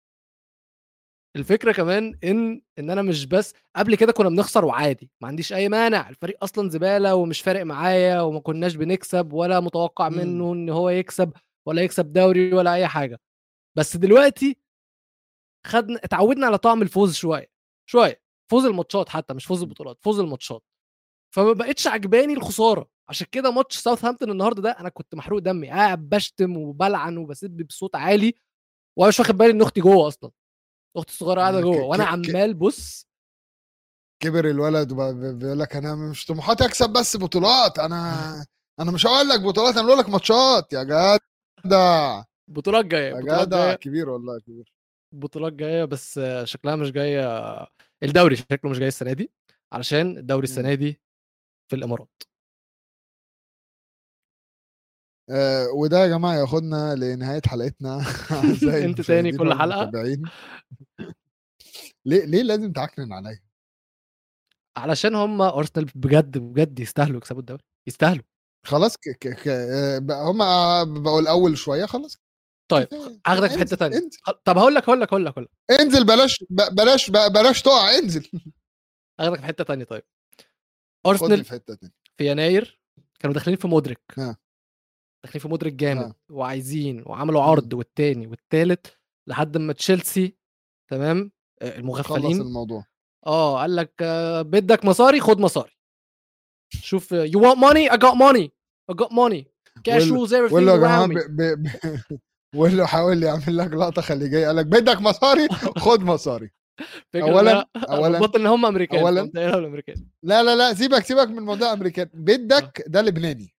الفكره كمان ان ان انا مش بس قبل كده كنا بنخسر وعادي ما عنديش اي مانع الفريق اصلا زباله ومش فارق معايا وما كناش بنكسب ولا متوقع مم. منه ان هو يكسب ولا يكسب دوري ولا اي حاجه بس دلوقتي خدنا اتعودنا على طعم الفوز شويه شويه فوز الماتشات حتى مش فوز البطولات فوز الماتشات فما بقتش عجباني الخساره عشان كده ماتش ساوثهامبتون النهارده ده انا كنت محروق دمي قاعد بشتم وبلعن وبسب بصوت عالي وانا مش واخد بالي ان اختي جوه اصلا اختي الصغيره قاعده ك- جوه ك- وانا ك- عمال بص كبر الولد وبيقول لك انا مش طموحاتي اكسب بس بطولات انا انا مش هقول لك بطولات انا بقول لك ماتشات يا جدع بطولات جايه يا بطولات جدع جايه كبير والله كبير بطولات جايه بس شكلها مش جايه الدوري شكله مش جاي السنه دي علشان الدوري السنه دي في الامارات آه وده يا جماعه ياخدنا لنهايه حلقتنا أعزائي انت تاني المشاهدين كل حلقة؟ والمتابعين. ليه ليه لازم تعكنن عليا علشان هم ارسنال بجد بجد يستاهلوا يكسبوا الدوري يستاهلوا خلاص ك... ك... ك... آه، بقى هم بقوا الاول شويه خلاص طيب كفاية. هاخدك في انزل- حته تانية انزل طب هقول لك هقول لك هقول لك هقول لك انزل بلاش ب- بلاش ب- بلاش تقع انزل هاخدك في حته تانية طيب خدني ارسنال في حته تانية في يناير كانوا داخلين في مدرك ها. داخلين في مدرك جامد ها. وعايزين وعملوا عرض والتاني والتالت لحد ما تشيلسي تمام آه، خلص المغفلين الموضوع اه قال لك آه، بدك مصاري خد مصاري شوف يو want money I got money I got money cash وال- rules everything ولا يا جماعه around ب... me ب... ب... ولا حاول يعمل لك لقطه خليجيه قال لك بدك مصاري خد مصاري فكرة أولاً- إن- أولاً- بطل ان هم امريكان أولاً- فقمت قايلها بالامريكان لا لا لا سيبك سيبك من موضوع امريكان بدك ده لبناني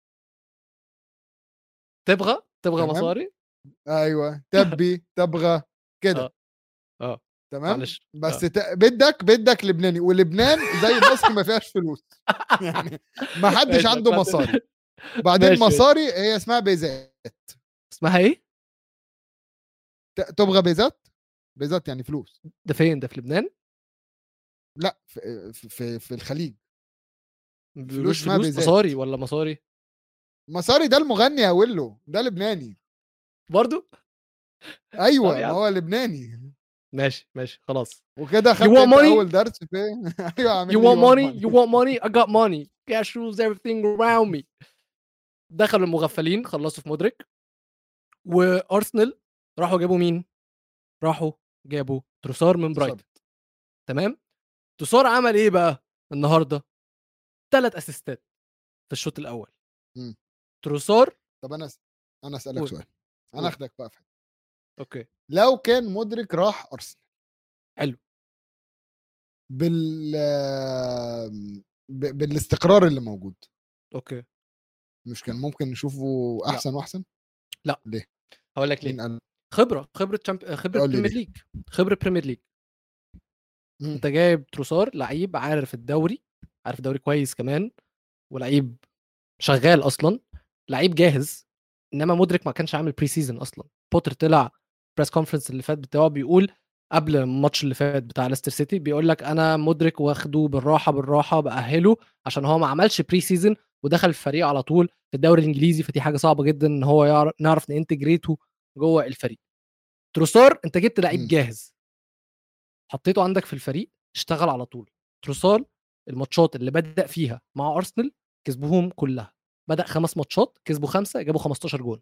تبغى تبغى تمام. مصاري ايوه تبي تبغى كده آه. آه. تمام معلش بس آه. ت... بدك بدك لبناني ولبنان زي مصر ما فيهاش فلوس يعني ما حدش ماشي، عنده أقنعت- مصاري بعدين ماشي، ماشي. مصاري هي اسمها بيزات اسمها ايه؟ ت- تبغى بيزات بيزات يعني فلوس ده فين ده في لبنان؟ لا في في, في الخليج ما بيقولوش اسمها فلوس بيزات. مصاري ولا مصاري؟ مصاري ده المغني يا ولو ده لبناني برضو؟ ايوه طب يا ما عم. هو لبناني ماشي ماشي خلاص وكده خدت want انت money? اول درس في ايوه عامل you لي want you money you want money I got money cash rules everything around me دخلوا المغفلين خلصوا في مدرك وارسنال راحوا جابوا مين؟ راحوا جابوا تروسار من تروسار. برايتون تمام؟ تروسار عمل ايه بقى النهارده؟ ثلاث اسيستات في الشوط الاول مم. تروسار طب انا أس- انا اسالك قول. سؤال قول. انا اخدك بقى في حتة. اوكي لو كان مدرك راح ارسنال حلو. بال ب- بالاستقرار اللي موجود اوكي مش كان ممكن نشوفه لا. احسن واحسن هقول لك ليه مين قال خبره خبره شامب... خبره قول لي بريمير ليه. ليج خبره بريمير ليج مم. انت جايب تروسار لعيب عارف الدوري عارف الدوري كويس كمان ولعيب شغال اصلا لعيب جاهز انما مدرك ما كانش عامل بري سيزون اصلا بوتر طلع بريس كونفرنس اللي فات بتاعه بيقول قبل الماتش اللي فات بتاع ليستر سيتي بيقول لك انا مدرك واخده بالراحه بالراحه باهله عشان هو ما عملش بري سيزون ودخل الفريق على طول في الدوري الانجليزي فدي حاجه صعبه جدا ان هو يعرف نعرف ننتجريته جوه الفريق تروسار انت جبت لعيب مم. جاهز حطيته عندك في الفريق اشتغل على طول تروسار الماتشات اللي بدا فيها مع ارسنال كسبوهم كلها بدا خمس ماتشات كسبوا خمسه جابوا 15 جول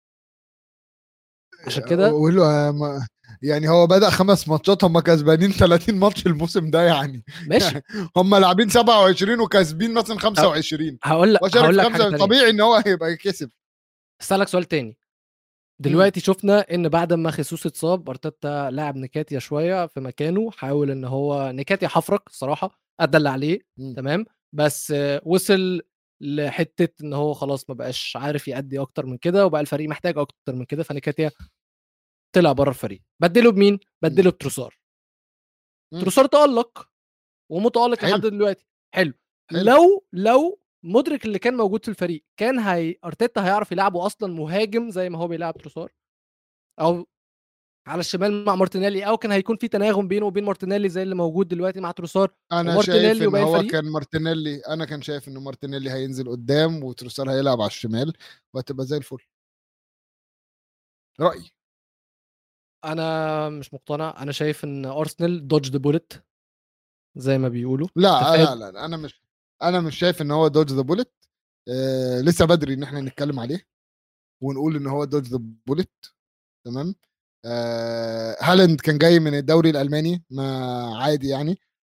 عشان كده قول له آه، ما- يعني هو بدا خمس ماتشات هم كسبانين 30 ماتش الموسم ده يعني ماشي هم لاعبين 27 وكاسبين مثلا 25 هقول لك وشارك هقول في لك حاجه خمسه تانية طبيعي ان هو هيبقى كسب اسالك سؤال تاني دلوقتي شفنا ان بعد ما خيسوس اتصاب ارتيتا لاعب نكاتيا شويه في مكانه حاول ان هو نكاتيا حفرك الصراحه ادى اللي عليه مم. تمام بس آه، وصل لحته ان هو خلاص ما بقاش عارف يأدي اكتر من كده وبقى الفريق محتاج اكتر من كده فنكاتيا طلع بره الفريق بدله بمين بدله بتروسار مم. تروسار تألق ومتألق حلو. لحد دلوقتي حلو. حلو. لو لو مدرك اللي كان موجود في الفريق كان هي ارتيتا هيعرف يلعبه اصلا مهاجم زي ما هو بيلعب تروسار او على الشمال مع مارتينيلي او كان هيكون في تناغم بينه وبين مارتينيلي زي اللي موجود دلوقتي مع تروسار انا ومارتينيلي شايف ان وباقي هو الفريق؟ كان مارتينيلي انا كان شايف ان مارتينيلي هينزل قدام وتروسار هيلعب على الشمال وهتبقى زي الفل رايي انا مش مقتنع انا شايف ان ارسنال دوج ذا بولت زي ما بيقولوا لا تفاد. لا لا لا، انا مش انا مش شايف ان هو دوج ذا بوليت آه لسه بدري ان احنا نتكلم عليه ونقول ان هو دوج ذا بوليت تمام آه هالاند كان جاي من الدوري الالماني ما عادي يعني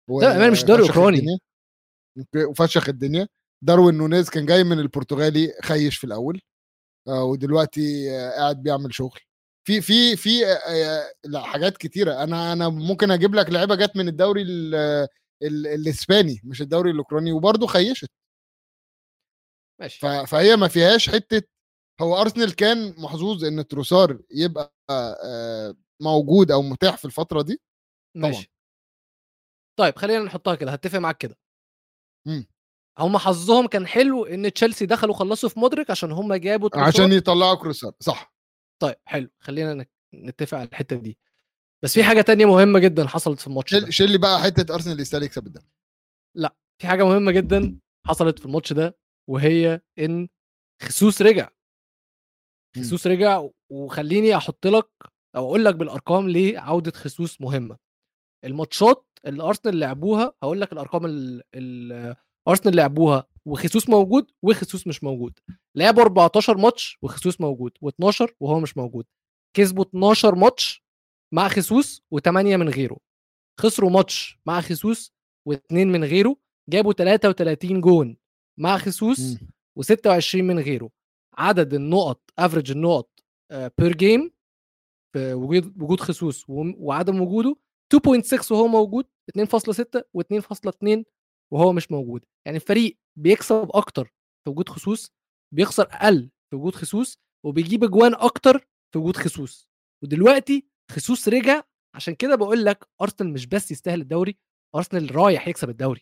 لا بامانه مش دوري وفشخ اوكراني الدنيا. اوكي وفشخ الدنيا داروين نونيز كان جاي من البرتغالي خيش في الاول آه، ودلوقتي آه، قاعد بيعمل شغل في في في آه، آه، لا حاجات كتيره انا انا ممكن اجيب لك لعيبه جت من الدوري ال- ال- الاسباني مش الدوري الاوكراني وبرضه خيشت ماشي ف- فهي ما فيهاش حته هو ارسنال كان محظوظ ان تروسار يبقى آه، موجود او متاح في الفتره دي ماشي طيب خلينا نحطها كده هتفق معاك كده مم. هم حظهم كان حلو ان تشيلسي دخلوا خلصوا في مودريك عشان هم جابوا تروسار. عشان يطلعوا كروسار صح طيب حلو خلينا نك- نتفق على الحته دي بس في حاجه تانية مهمه جدا حصلت في الماتش ده شيل شيل لي بقى حته ارسنال يستاهل يكسب الدوري في حاجه مهمه جدا حصلت في الماتش ده وهي ان خسوس رجع مم. خسوس رجع وخليني احط لك او اقول لك بالارقام ليه عوده خسوس مهمه الماتشات اللي ارسنال لعبوها هقول لك الارقام اللي ارسنال لعبوها وخسوس موجود وخسوس مش موجود لعبوا 14 ماتش وخسوس موجود و12 وهو مش موجود كسبوا 12 ماتش مع خسوس و8 من غيره خسروا ماتش مع خسوس واثنين من غيره جابوا 33 جون مع خسوس مم. و26 من غيره عدد النقط افريج النقط بير جيم في وجود وجود خسوس وم- وعدم وجوده 2.6 وهو موجود 2.6 و2.2 وهو مش موجود يعني الفريق بيكسب اكتر في وجود خسوس بيخسر اقل في وجود خسوس وبيجيب اجوان اكتر في وجود خسوس ودلوقتي خسوس رجع عشان كده بقول لك ارسنال مش بس يستاهل الدوري ارسنال رايح يكسب الدوري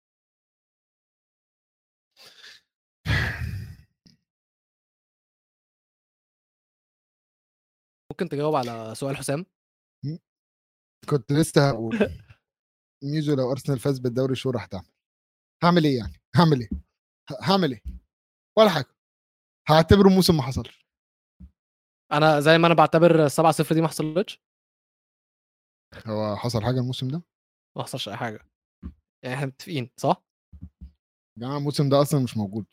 ممكن تجاوب على سؤال حسام كنت لسه هقول ميزو لو ارسنال فاز بالدوري شو راح تعمل؟ هعمل ايه يعني؟ هعمل ايه؟ ه- هعمل ايه؟ ولا حاجه هعتبره موسم ما حصلش انا زي ما انا بعتبر 7 0 دي ما حصلتش هو حصل حاجه الموسم ده؟ ما حصلش اي حاجه يعني احنا متفقين صح يا جماعه الموسم ده اصلا مش موجود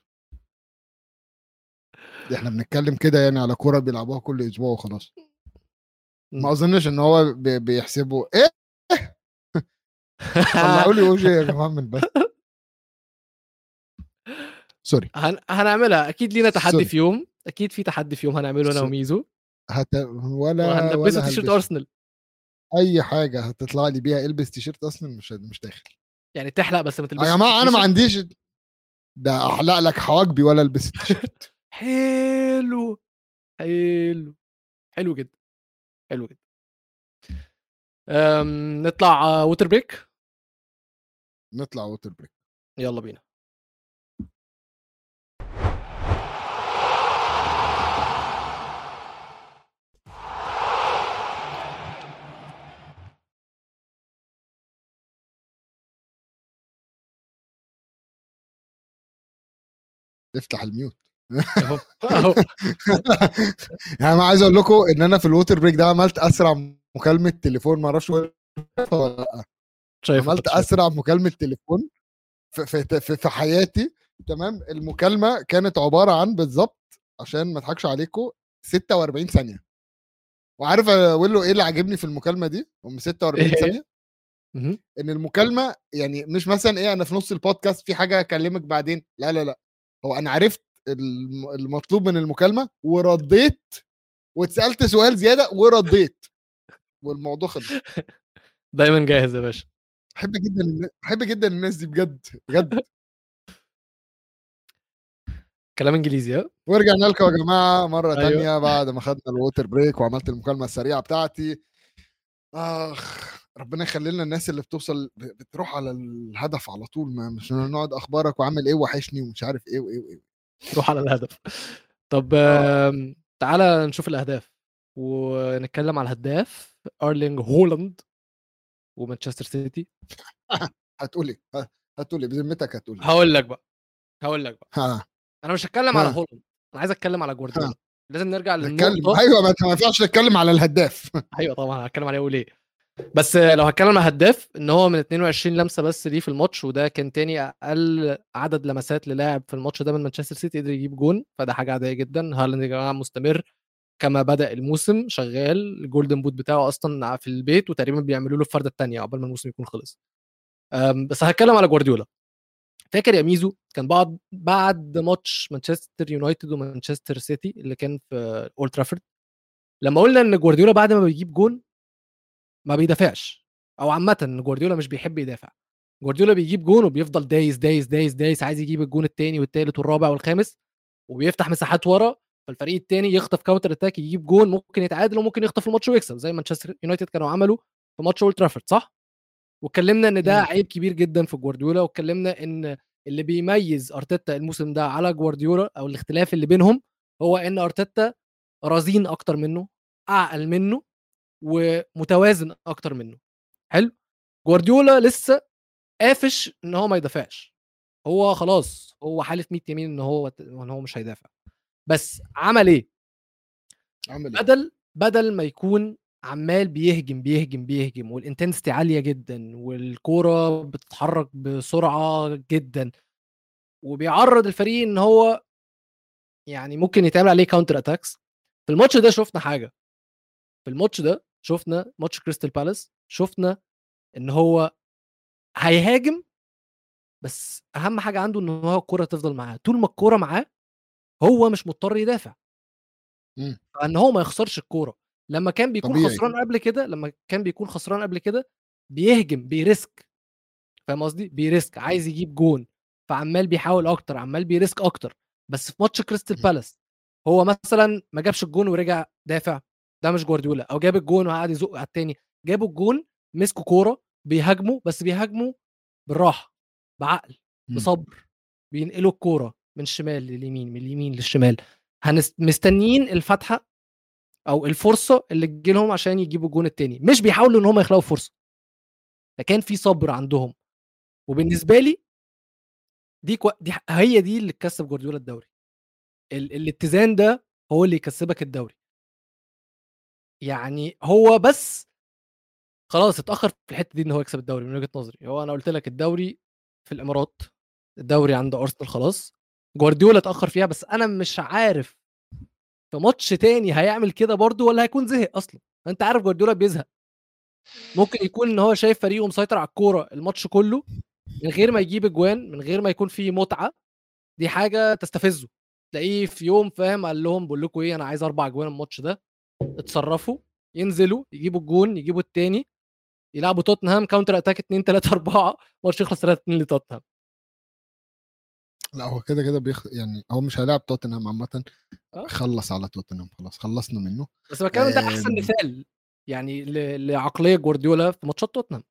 دي احنا بنتكلم كده يعني على كوره بيلعبوها كل اسبوع وخلاص مم. ما اظنش ان هو بي- بيحسبوا ايه طلعوا لي وجهي يا جماعه من بس سوري هن... هنعملها اكيد لينا تحدي سوري. في يوم اكيد في تحدي في يوم هنعمله انا سوري. وميزو هت... ولا وهنلبسه ولا تيشيرت هلبسه. ارسنال اي حاجه هتطلع لي بيها البس تيشيرت اصلا مش مش داخل يعني تحلق بس ما تلبسش يا جماعه انا ما التيشيرت. عنديش ده احلق لك حواجبي ولا البس التيشيرت حلو حلو حلو جدا حلو جدا أم... نطلع ووتر بريك نطلع ووتر بريك يلا بينا افتح الميوت اهو اهو يعني انا عايز اقول لكم ان انا في الووتر بريك ده عملت اسرع مكالمه تليفون ما اعرفش ولا لأ. شايف عملت اسرع مكالمه تليفون في, في, في, في حياتي تمام المكالمه كانت عباره عن بالظبط عشان ما اضحكش عليكم 46 ثانيه وعارف اقول له ايه اللي عاجبني في المكالمه دي هم 46 إيه؟ ثانيه مهم. ان المكالمه يعني مش مثلا ايه انا في نص البودكاست في حاجه اكلمك بعدين لا لا لا هو انا عرفت الم- المطلوب من المكالمه ورديت واتسالت سؤال زياده ورديت والموضوع خلص دايما جاهز يا باشا بحب جدا الن- بحب جدا الناس دي بجد بجد كلام انجليزي ها ورجعنا لكم يا جماعه مره أيوة. تانية بعد ما خدنا الووتر بريك وعملت المكالمه السريعه بتاعتي اخ ربنا يخلي لنا الناس اللي بتوصل ب- بتروح على الهدف على طول ما مش نقعد اخبارك وعامل ايه وحشني ومش عارف ايه وايه وايه روح على الهدف طب آه. آم، تعالى نشوف الاهداف ونتكلم على الهداف ارلينج هولاند ومانشستر سيتي هتقول ايه ه- هتقول ايه بذمتك هتقول ايه هقول لك بقى هقول لك بقى ها انا مش هتكلم على ها. هولاند انا عايز اتكلم على جوارديولا ها. لازم نرجع نتكلم للنقطه ايوه ما انت ما ينفعش نتكلم على الهداف ايوه طبعا هتكلم عليه وليه بس لو هتكلم على هداف ان هو من 22 لمسه بس ليه في الماتش وده كان تاني اقل عدد لمسات للاعب في الماتش ده من مانشستر سيتي قدر يجيب جون فده حاجه عاديه جدا هالاند يا جماعه مستمر كما بدا الموسم شغال الجولدن بوت بتاعه اصلا في البيت وتقريبا بيعملوا له الفرده الثانيه قبل ما الموسم يكون خلص آمم، بس هاتكلم على جوارديولا. فاكر يا ميزو كان بعد بعد ماتش مانشستر يونايتد ومانشستر سيتي اللي كان في اولد ترافورد لمّا قُلنا إن جوارديولا بعد ما بيجيب جون ما بيدافعش، أو عامةً إن جوارديولا مش بيحب يدافع. جوارديولا بيجيب جون وبيفضل دايس، دايس، دايس، دايس عايز يجيب الجون التاني والتالت والرابع والخامس، وبيفتح مساحات ورا، فالفريق التاني يخطف counter attack يجيب جون ممكن يتعادل وممكن يخطف الماتش ويكسب زي مانشستر يونايتد كانوا عملوا في ماتش اولد ترافورد صح؟ واتكلمنا إن ده إمم. عيب كبير جدًا في جوارديولا، واتكلمنا إن اللي بيميز أرتيتا الموسم ده على جوارديولا أو الاختلاف اللي بينهم هو إن أرتيتا رزين أكتر منه، أعقل منه، ومتوازن أكتر منه. حلو؟ جوارديولا لسه قافش إن هو ما يدافعش. هو خلاص هو حالف 100 يمين إن هو ت إن هو مش هيدافع. بس عمل إيه؟ عمل إيه؟ بدل بدل ما يكون عمّال بيهجم، بيهجم، بيهجم والintensity عالية جدًا والكورة بتتحرك بسرعة جدًا، وبيعرّض الفريق إن هو يعني ممكن يتعمل عليه counter attacks. في الماتش ده شُفنا حاجة. في الماتش ده شُفنا ماتش كريستال بالاس شُفنا إن هو هيهاجم بس أهم حاجة عنده إن هو الكورة تفضل معاه، طول ما الكورة معاه هو مش مضطر يدافع. إمم. فإن هو ما يخسرش الكورة. لمّا كان بيكون طبيعي. خسران قبل كده لمّا كان بيكون خسران قبل كده بيهجم، بيrisk فاهم قصدي؟ بيrisk عايز يجيب جون، فعمّال بيحاول أكتر، عمّال بيrisk أكتر. بس في ماتش كريستال إمم. بالاس هو مثلًا ما جابش الجون ورجع دافع، ده مش جوارديولا، أو جاب الجون وقعد يزُق على التاني، جابوا الجون مسكوا كورة بيهاجموا، بس بيهاجموا بالراحة، بعقل، إمم. بصبر، بينقلوا الكورة من الشمال لليمين، من اليمين للشمال. هنس مستنيين الفتحة أو الفرصة اللي تيجي لهم عشان يجيبوا الجون التاني، مش بيحاولوا إن هم يخلقوا فرصة. فكان في صبر عندهم. وبالنسبة لي دي كو دي ح هي دي اللي تكسّب جوارديولا الدوري. ال الاتزان ده هو اللي يكسّبك الدوري. يعني هو بس خلاص اتأخر في الحتة دي إن هو يكسب الدوري من وجهة نظري. هو أنا قُلت لك الدوري في الإمارات، الدوري عند أرسنال خلاص، جوارديولا اتأخر فيها بس أنا مش عارف في ماتش تاني هيعمل كده برضه والّا هيكون زهق أصلًا. أنت عارف جوارديولا بيزهق. ممكن يكون إن هو شايف فريقه مسيطر على الكورة الماتش كله من غير ما يجيب أجوان، من غير ما يكون في متعة، دي حاجة تستفزه. تلاقيه في يوم فاهم قال لهم باقول لكم إيه أنا عايز 4 أجوان الماتش ده، اتصرفوا، ينزلوا، يجيبوا الجون، يجيبوا التاني، يلعبوا توتنهام counter attack 2، 3، 4 الماتش يخلص 3-2 لتوتنهام. لأ هو كده، كده بيخ يعني هو مش هيلاعب توتنهام عامةً، آه. خلّص على توتنهام خلاص، خلّصنا منه. بس باتكلم إن ده أحسن آمم مثال يعني ل لعقلية جوارديولا في ماتشات توتنهام.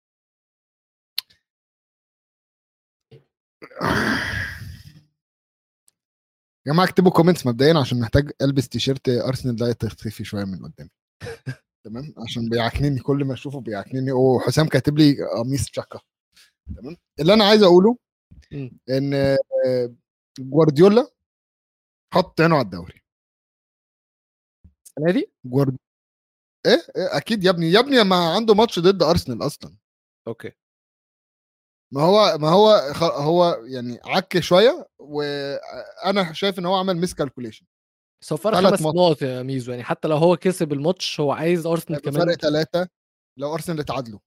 يا جماعة اكتبوا comments مبدئيًا عشان محتاج ألبس تيشيرت أرسنال ده تختفي شوية من قدامي. تمام، عشان بيعكنني كل ما أشوفه بيعكنني وحسام كاتب لي قميص تشاكا. تمام، اللي أنا عايز أقوله إمم. إن جوارديولا حط عينه على الدوري. السنة دي؟ جوارد إيه؟ إيه أكيد يا ابني، يا ابني ما عنده ماتش ضد أرسنال أصلًا. أوكي. ما هو ما هو خ هو يعني عك شوية وأنا شايف إن هو عمل miscalculation. بس هو فرق 3 5 ماتش. نقط يا ميزو، يعني حتى لو هو كسب الماتش هو عايز أرسنال هيبقى كمان فرق 3 لو أرسنال اتعادلوا.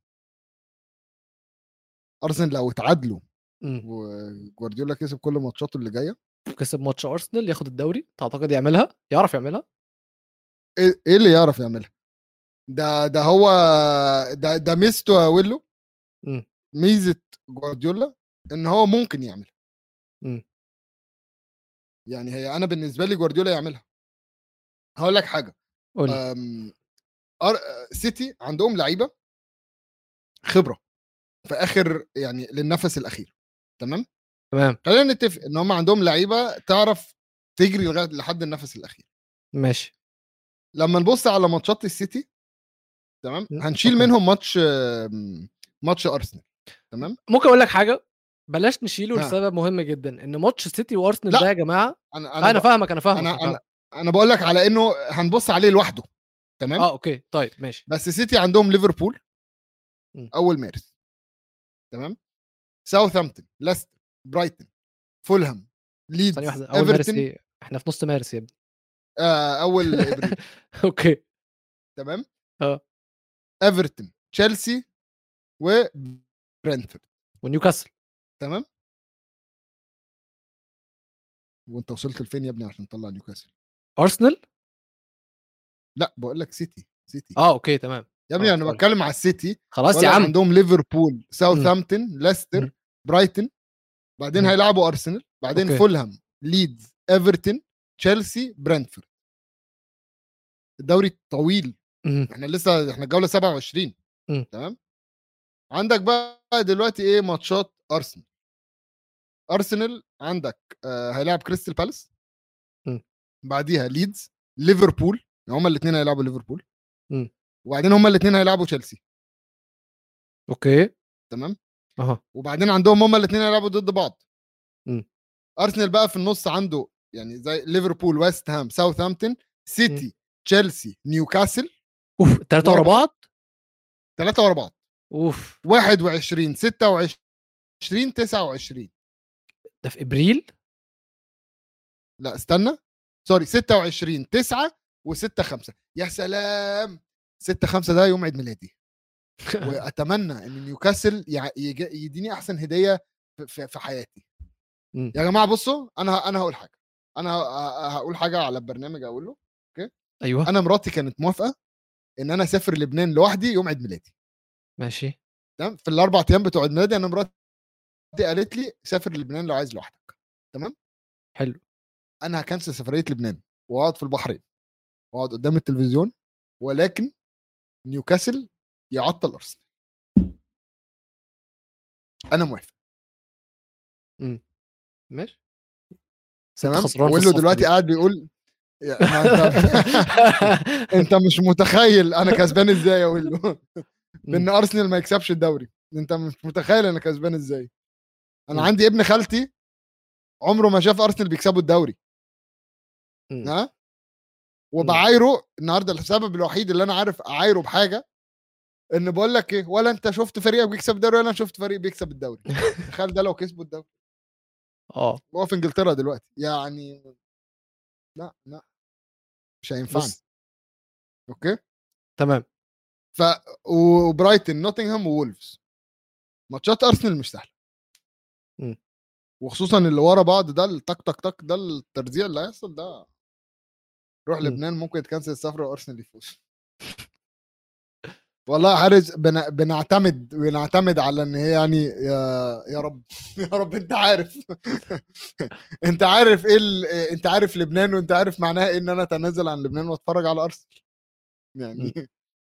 أرسنال لو اتعادلوا إمم. وجوارديولا كسب كل ماتشاته اللي جاية كسب ماتش أرسنال ياخد الدوري، تعتقد يعملها؟ يعرف يعملها؟ إيه إيه اللي يعرف يعملها؟ ده ده هو ده ده ميزته يا ويلو إمم. ميزة جوارديولا إن هو ممكن يعملها. إمم. يعني هي أنا بالنسبة لي جوارديولا يعملها. هاقول لك حاجة، قُل لي. آمم أر سيتي عندهم لعيبة خبرة في آخر يعني للنفس الأخير، تمام؟ تمام. خلينا نتفق إن هم عندهم لعيبة تعرف تجري لغاية لحد النفس الأخير. ماشي. لمّا نبُص على ماتشات السيتي تمام، إمم، هنشيل أوكي. منهم ماتش آمم ماتش أرسنال تمام؟ ممكن أقول لك حاجة، بلاش نشيله ها. لسبب مهم جدًا، إن ماتش سيتي وأرسنال لأ. ده يا جماعة أنا أنا, أنا أنا ب فاهمك، أنا فاهمك، أنا أنا أنا فاهمك. أنا باقول لك على إنه هنبُص عليه لوحده تمام؟ آه، أوكي، طيب ماشي. بس سيتي عندهم ليفربول إمم. أول مارس تمام؟ ساوثهامبتون، ليستر، برايتون، فولهام، ثانية ليدز، واحدة، أول مارس إيفرتون إيه؟ إحنا في نُص مارس يا ابني. آآ أول إبريل أوكي. تمام؟ آه. إيفرتون، تشيلسي و برنتفورد ونيوكاسل تمام وانت وصلت لفين يا ابني عشان تطلع نيوكاسل ارسنال لا بقول لك سيتي سيتي اه اوكي تمام يا ابني آه، انا سوري. بتكلم على السيتي خلاص بقول يا لك عم عندهم ليفربول ساوثهامبتون ليستر مم. برايتون بعدين مم. هيلعبوا ارسنال بعدين أوكي. فولهام ليدز ايفرتون تشيلسي برنتفورد الدوري طويل مم. احنا لسه احنا الجوله 27 مم. تمام عندك بقى دلوقتي ايه ماتشات ارسنال ارسنال عندك آه هيلعب كريستال بالاس مم. بعديها ليدز ليفربول يعني هما الاثنين هيلعبوا ليفربول مم. وبعدين هما الاثنين هيلعبوا تشيلسي اوكي تمام اها وبعدين عندهم هما الاثنين هيلعبوا ضد بعض مم. ارسنال بقى في النص عنده يعني زي ليفربول ويست هام ساوثهامبتون سيتي تشيلسي نيوكاسل اوف الثلاثه ورا ورا بعض. بعض ثلاثه ورا بعض اوف 21 26 29 ده في ابريل لا استنى سوري 26 9 و6 5 يا سلام 6 5 ده يوم عيد ميلادي واتمنى ان نيوكاسل يع- يج- يديني احسن هديه في- في في حياتي مم. يا جماعه بصوا انا انا هقول حاجه انا ه- ه- هقول حاجه على البرنامج اقول له ايوه انا مراتي كانت موافقه ان انا اسافر لبنان لوحدي يوم عيد ميلادي ماشي تمام في الاربع ايام بتوع عيد ميلادي انا مراتي قالت لي سافر لبنان لو عايز لوحدك تمام حلو انا هكنسل سفريه لبنان واقعد في البحرين واقعد قدام التلفزيون ولكن نيوكاسل يعطل ارسنال انا موافق ماشي تمام خسران في ويلو الصفقة دلوقتي دي. قاعد بيقول يا- ما انت انت مش متخيل انا كسبان ازاي يا ويلو بان ارسنال ما يكسبش الدوري انت مش متخيل انا كسبان ازاي انا مم. عندي ابن خالتي عمره ما شاف ارسنال بيكسبوا الدوري مم. ها وبعايره النهارده السبب الوحيد اللي انا عارف اعايره بحاجه ان بقول لك ايه ولا انت شفت فريق بيكسب الدوري ولا انا شفت فريق بيكسب الدوري تخيل ده لو كسبوا الدوري اه هو في انجلترا دلوقتي يعني لا لا مش هينفعني بص اوكي تمام ف وبرايتن نوتنغهام وولفز ماتشات ارسنال مش سهله مم. وخصوصا اللي ورا بعض ده التك تك تك ده الترزيع اللي هيحصل ده روح مم. لبنان ممكن يتكنسل السفره وارسنال يفوز والله يا حارس بن... بنعتمد بنعتمد على ان هي يعني يا يا رب يا رب انت عارف انت عارف ايه ال... انت عارف لبنان وانت عارف معناها ايه ان انا اتنازل عن لبنان واتفرج على ارسنال يعني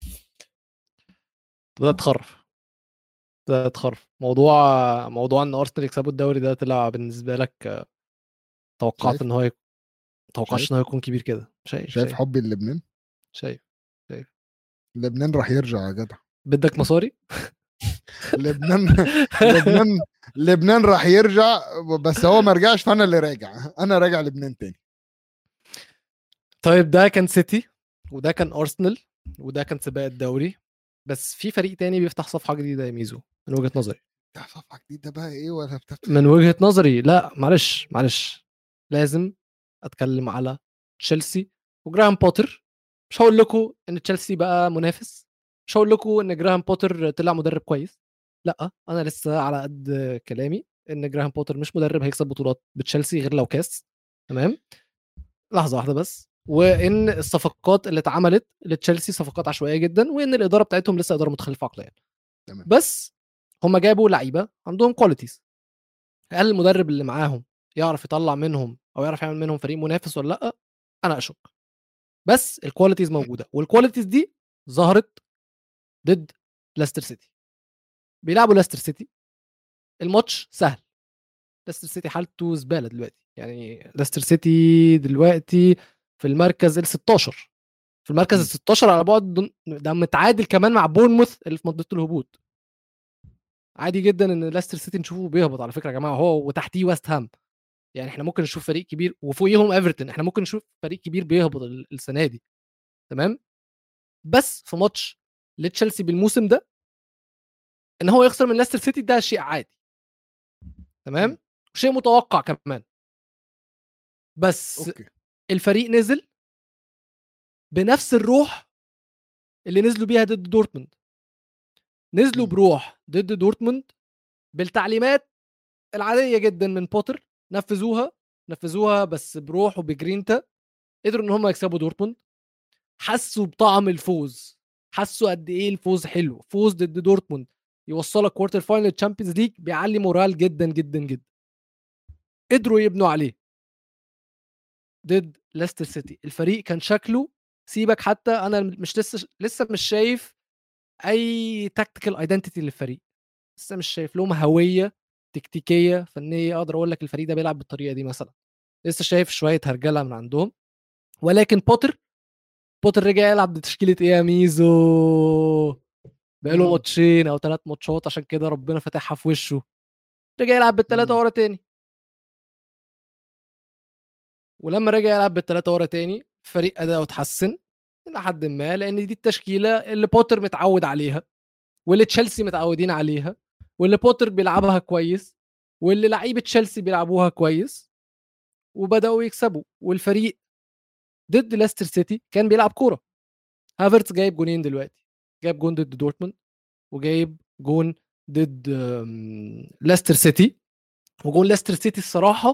ده اتخرف ده اتخرف موضوع موضوع ان ارسنال يكسبوا الدوري ده طلع بالنسبه لك آه، توقعت شايف؟ ان هو يك... توقعتش شايف؟ ان هو يكون كبير كده شايف شايف شايف حبي للبنان شايف لبنان راح يرجع يا جدع بدك مصاري لبنان لبنان لبنان راح يرجع بس هو ما رجعش فانا اللي راجع انا راجع لبنان تاني طيب ده كان سيتي وده كان ارسنال وده كان سباق الدوري بس في فريق تاني بيفتح صفحه جديده يا ميزو من وجهه نظري ده صفحه جديده بقى ايه ولا بتاع من وجهه نظري لا معلش معلش لازم اتكلم على تشيلسي وجراهام بوتر مش هقول لكم ان تشيلسي بقى منافس مش هقول لكم ان جراهام بوتر طلع مدرب كويس لا انا لسه على قد كلامي ان جراهام بوتر مش مدرب هيكسب بطولات بتشيلسي غير لو كاس تمام لحظه واحده بس وان الصفقات اللي اتعملت لتشيلسي صفقات عشوائيه جدا وان الاداره بتاعتهم لسه اداره متخلفه عقليا تمام. بس هم جابوا لعيبه عندهم كواليتيز هل المدرب اللي معاهم يعرف يطلع منهم او يعرف يعمل منهم فريق منافس ولا لا انا اشك بس الكواليتيز موجوده والكواليتيز دي ظهرت ضد لاستر سيتي بيلعبوا لاستر سيتي الماتش سهل لاستر سيتي حالته زباله دلوقتي يعني لاستر سيتي دلوقتي في المركز ال 16 في المركز م. ال 16 على بعد دون- ده متعادل كمان مع بورنموث اللي في منطقه الهبوط عادي جدا ان لاستر سيتي نشوفه بيهبط على فكره يا جماعه هو وتحتيه ويست هام يعني احنا ممكن نشوف فريق كبير وفوقيهم ايفرتون احنا ممكن نشوف فريق كبير بيهبط ال- السنه دي تمام بس في ماتش لتشيلسي بالموسم ده ان هو يخسر من لاستر سيتي ده شيء عادي تمام م. شيء متوقع كمان بس اوكي الفريق نزل بنفس الروح اللي نزلوا بيها ضد دورتموند نزلوا مم. بروح ضد دورتموند بالتعليمات العاديه جدا من بوتر نفذوها نفذوها بس بروح وبجرينتا قدروا ان هم يكسبوا دورتموند حسوا بطعم الفوز حسوا قد ايه الفوز حلو فوز ضد دورتموند يوصلك كوارتر فاينل تشامبيونز ليج بيعلي مورال جدا جدا جدا قدروا يبنوا عليه ضد ليستر سيتي الفريق كان شكله سيبك حتى انا مش لسه لسه مش شايف اي تكتيكال ايدنتيتي للفريق لسه مش شايف لهم هويه تكتيكيه فنيه اقدر اقول لك الفريق ده بيلعب بالطريقه دي مثلا لسه شايف شويه هرجله من عندهم ولكن بوتر بوتر رجع يلعب بتشكيله ايه يا ميزو بقاله مم. ماتشين او ثلاث ماتشات عشان كده ربنا فاتحها في وشه رجع يلعب بالثلاثه مم. ورا تاني ولما رجع يلعب بالثلاثه ورا تاني فريق اداؤه اتحسن الى حد ما لان دي التشكيله اللي بوتر متعود عليها واللي تشيلسي متعودين عليها واللي بوتر بيلعبها كويس واللي لعيبه تشيلسي بيلعبوها كويس وبداوا يكسبوا والفريق ضد ليستر سيتي كان بيلعب كوره هافرتس جايب جونين دلوقتي جايب جون ضد دورتموند وجايب جون ضد آم، ليستر سيتي وجون ليستر سيتي الصراحه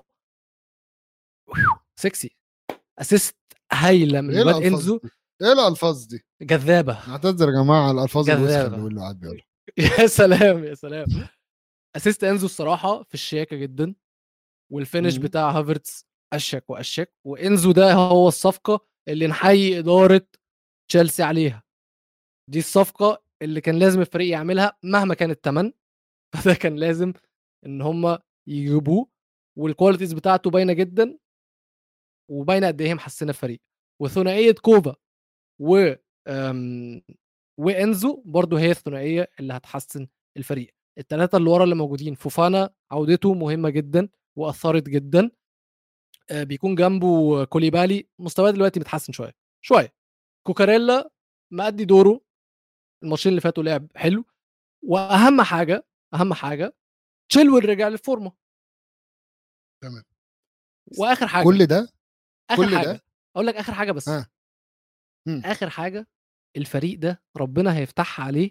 سكسي اسيست هايله من ايه الواد الالفاظ انزو دي؟ ايه الالفاظ دي؟ جذابه نعتذر يا جماعه على الالفاظ الوسخه جذابة. اللي بيقولوا عاد بيقولها يا سلام يا سلام اسيست انزو الصراحه في الشياكه جدا والفينش مم. بتاع هافرتس اشك واشك وانزو ده هو الصفقه اللي نحيي اداره تشيلسي عليها دي الصفقه اللي كان لازم الفريق يعملها مهما كان الثمن فده كان لازم ان هم يجيبوه والكواليتيز بتاعته باينه جدا وباينه قد ايه هي محسنه الفريق وثنائيه كوفا و أم، وانزو برضو هي الثنائيه اللي هتحسن الفريق الثلاثه اللي ورا اللي موجودين فوفانا عودته مهمه جدا واثرت جدا آه، بيكون جنبه كوليبالي مستواه دلوقتي متحسن شويه شويه كوكاريلا مأدي دوره الماتشين اللي فاتوا لعب حلو واهم حاجه اهم حاجه تشيلويل رجع للفورمه تمام. واخر حاجه كل ده اخر كل حاجه ده اقول لك اخر حاجه بس ها. مم. اخر حاجه الفريق ده ربنا هيفتحها عليه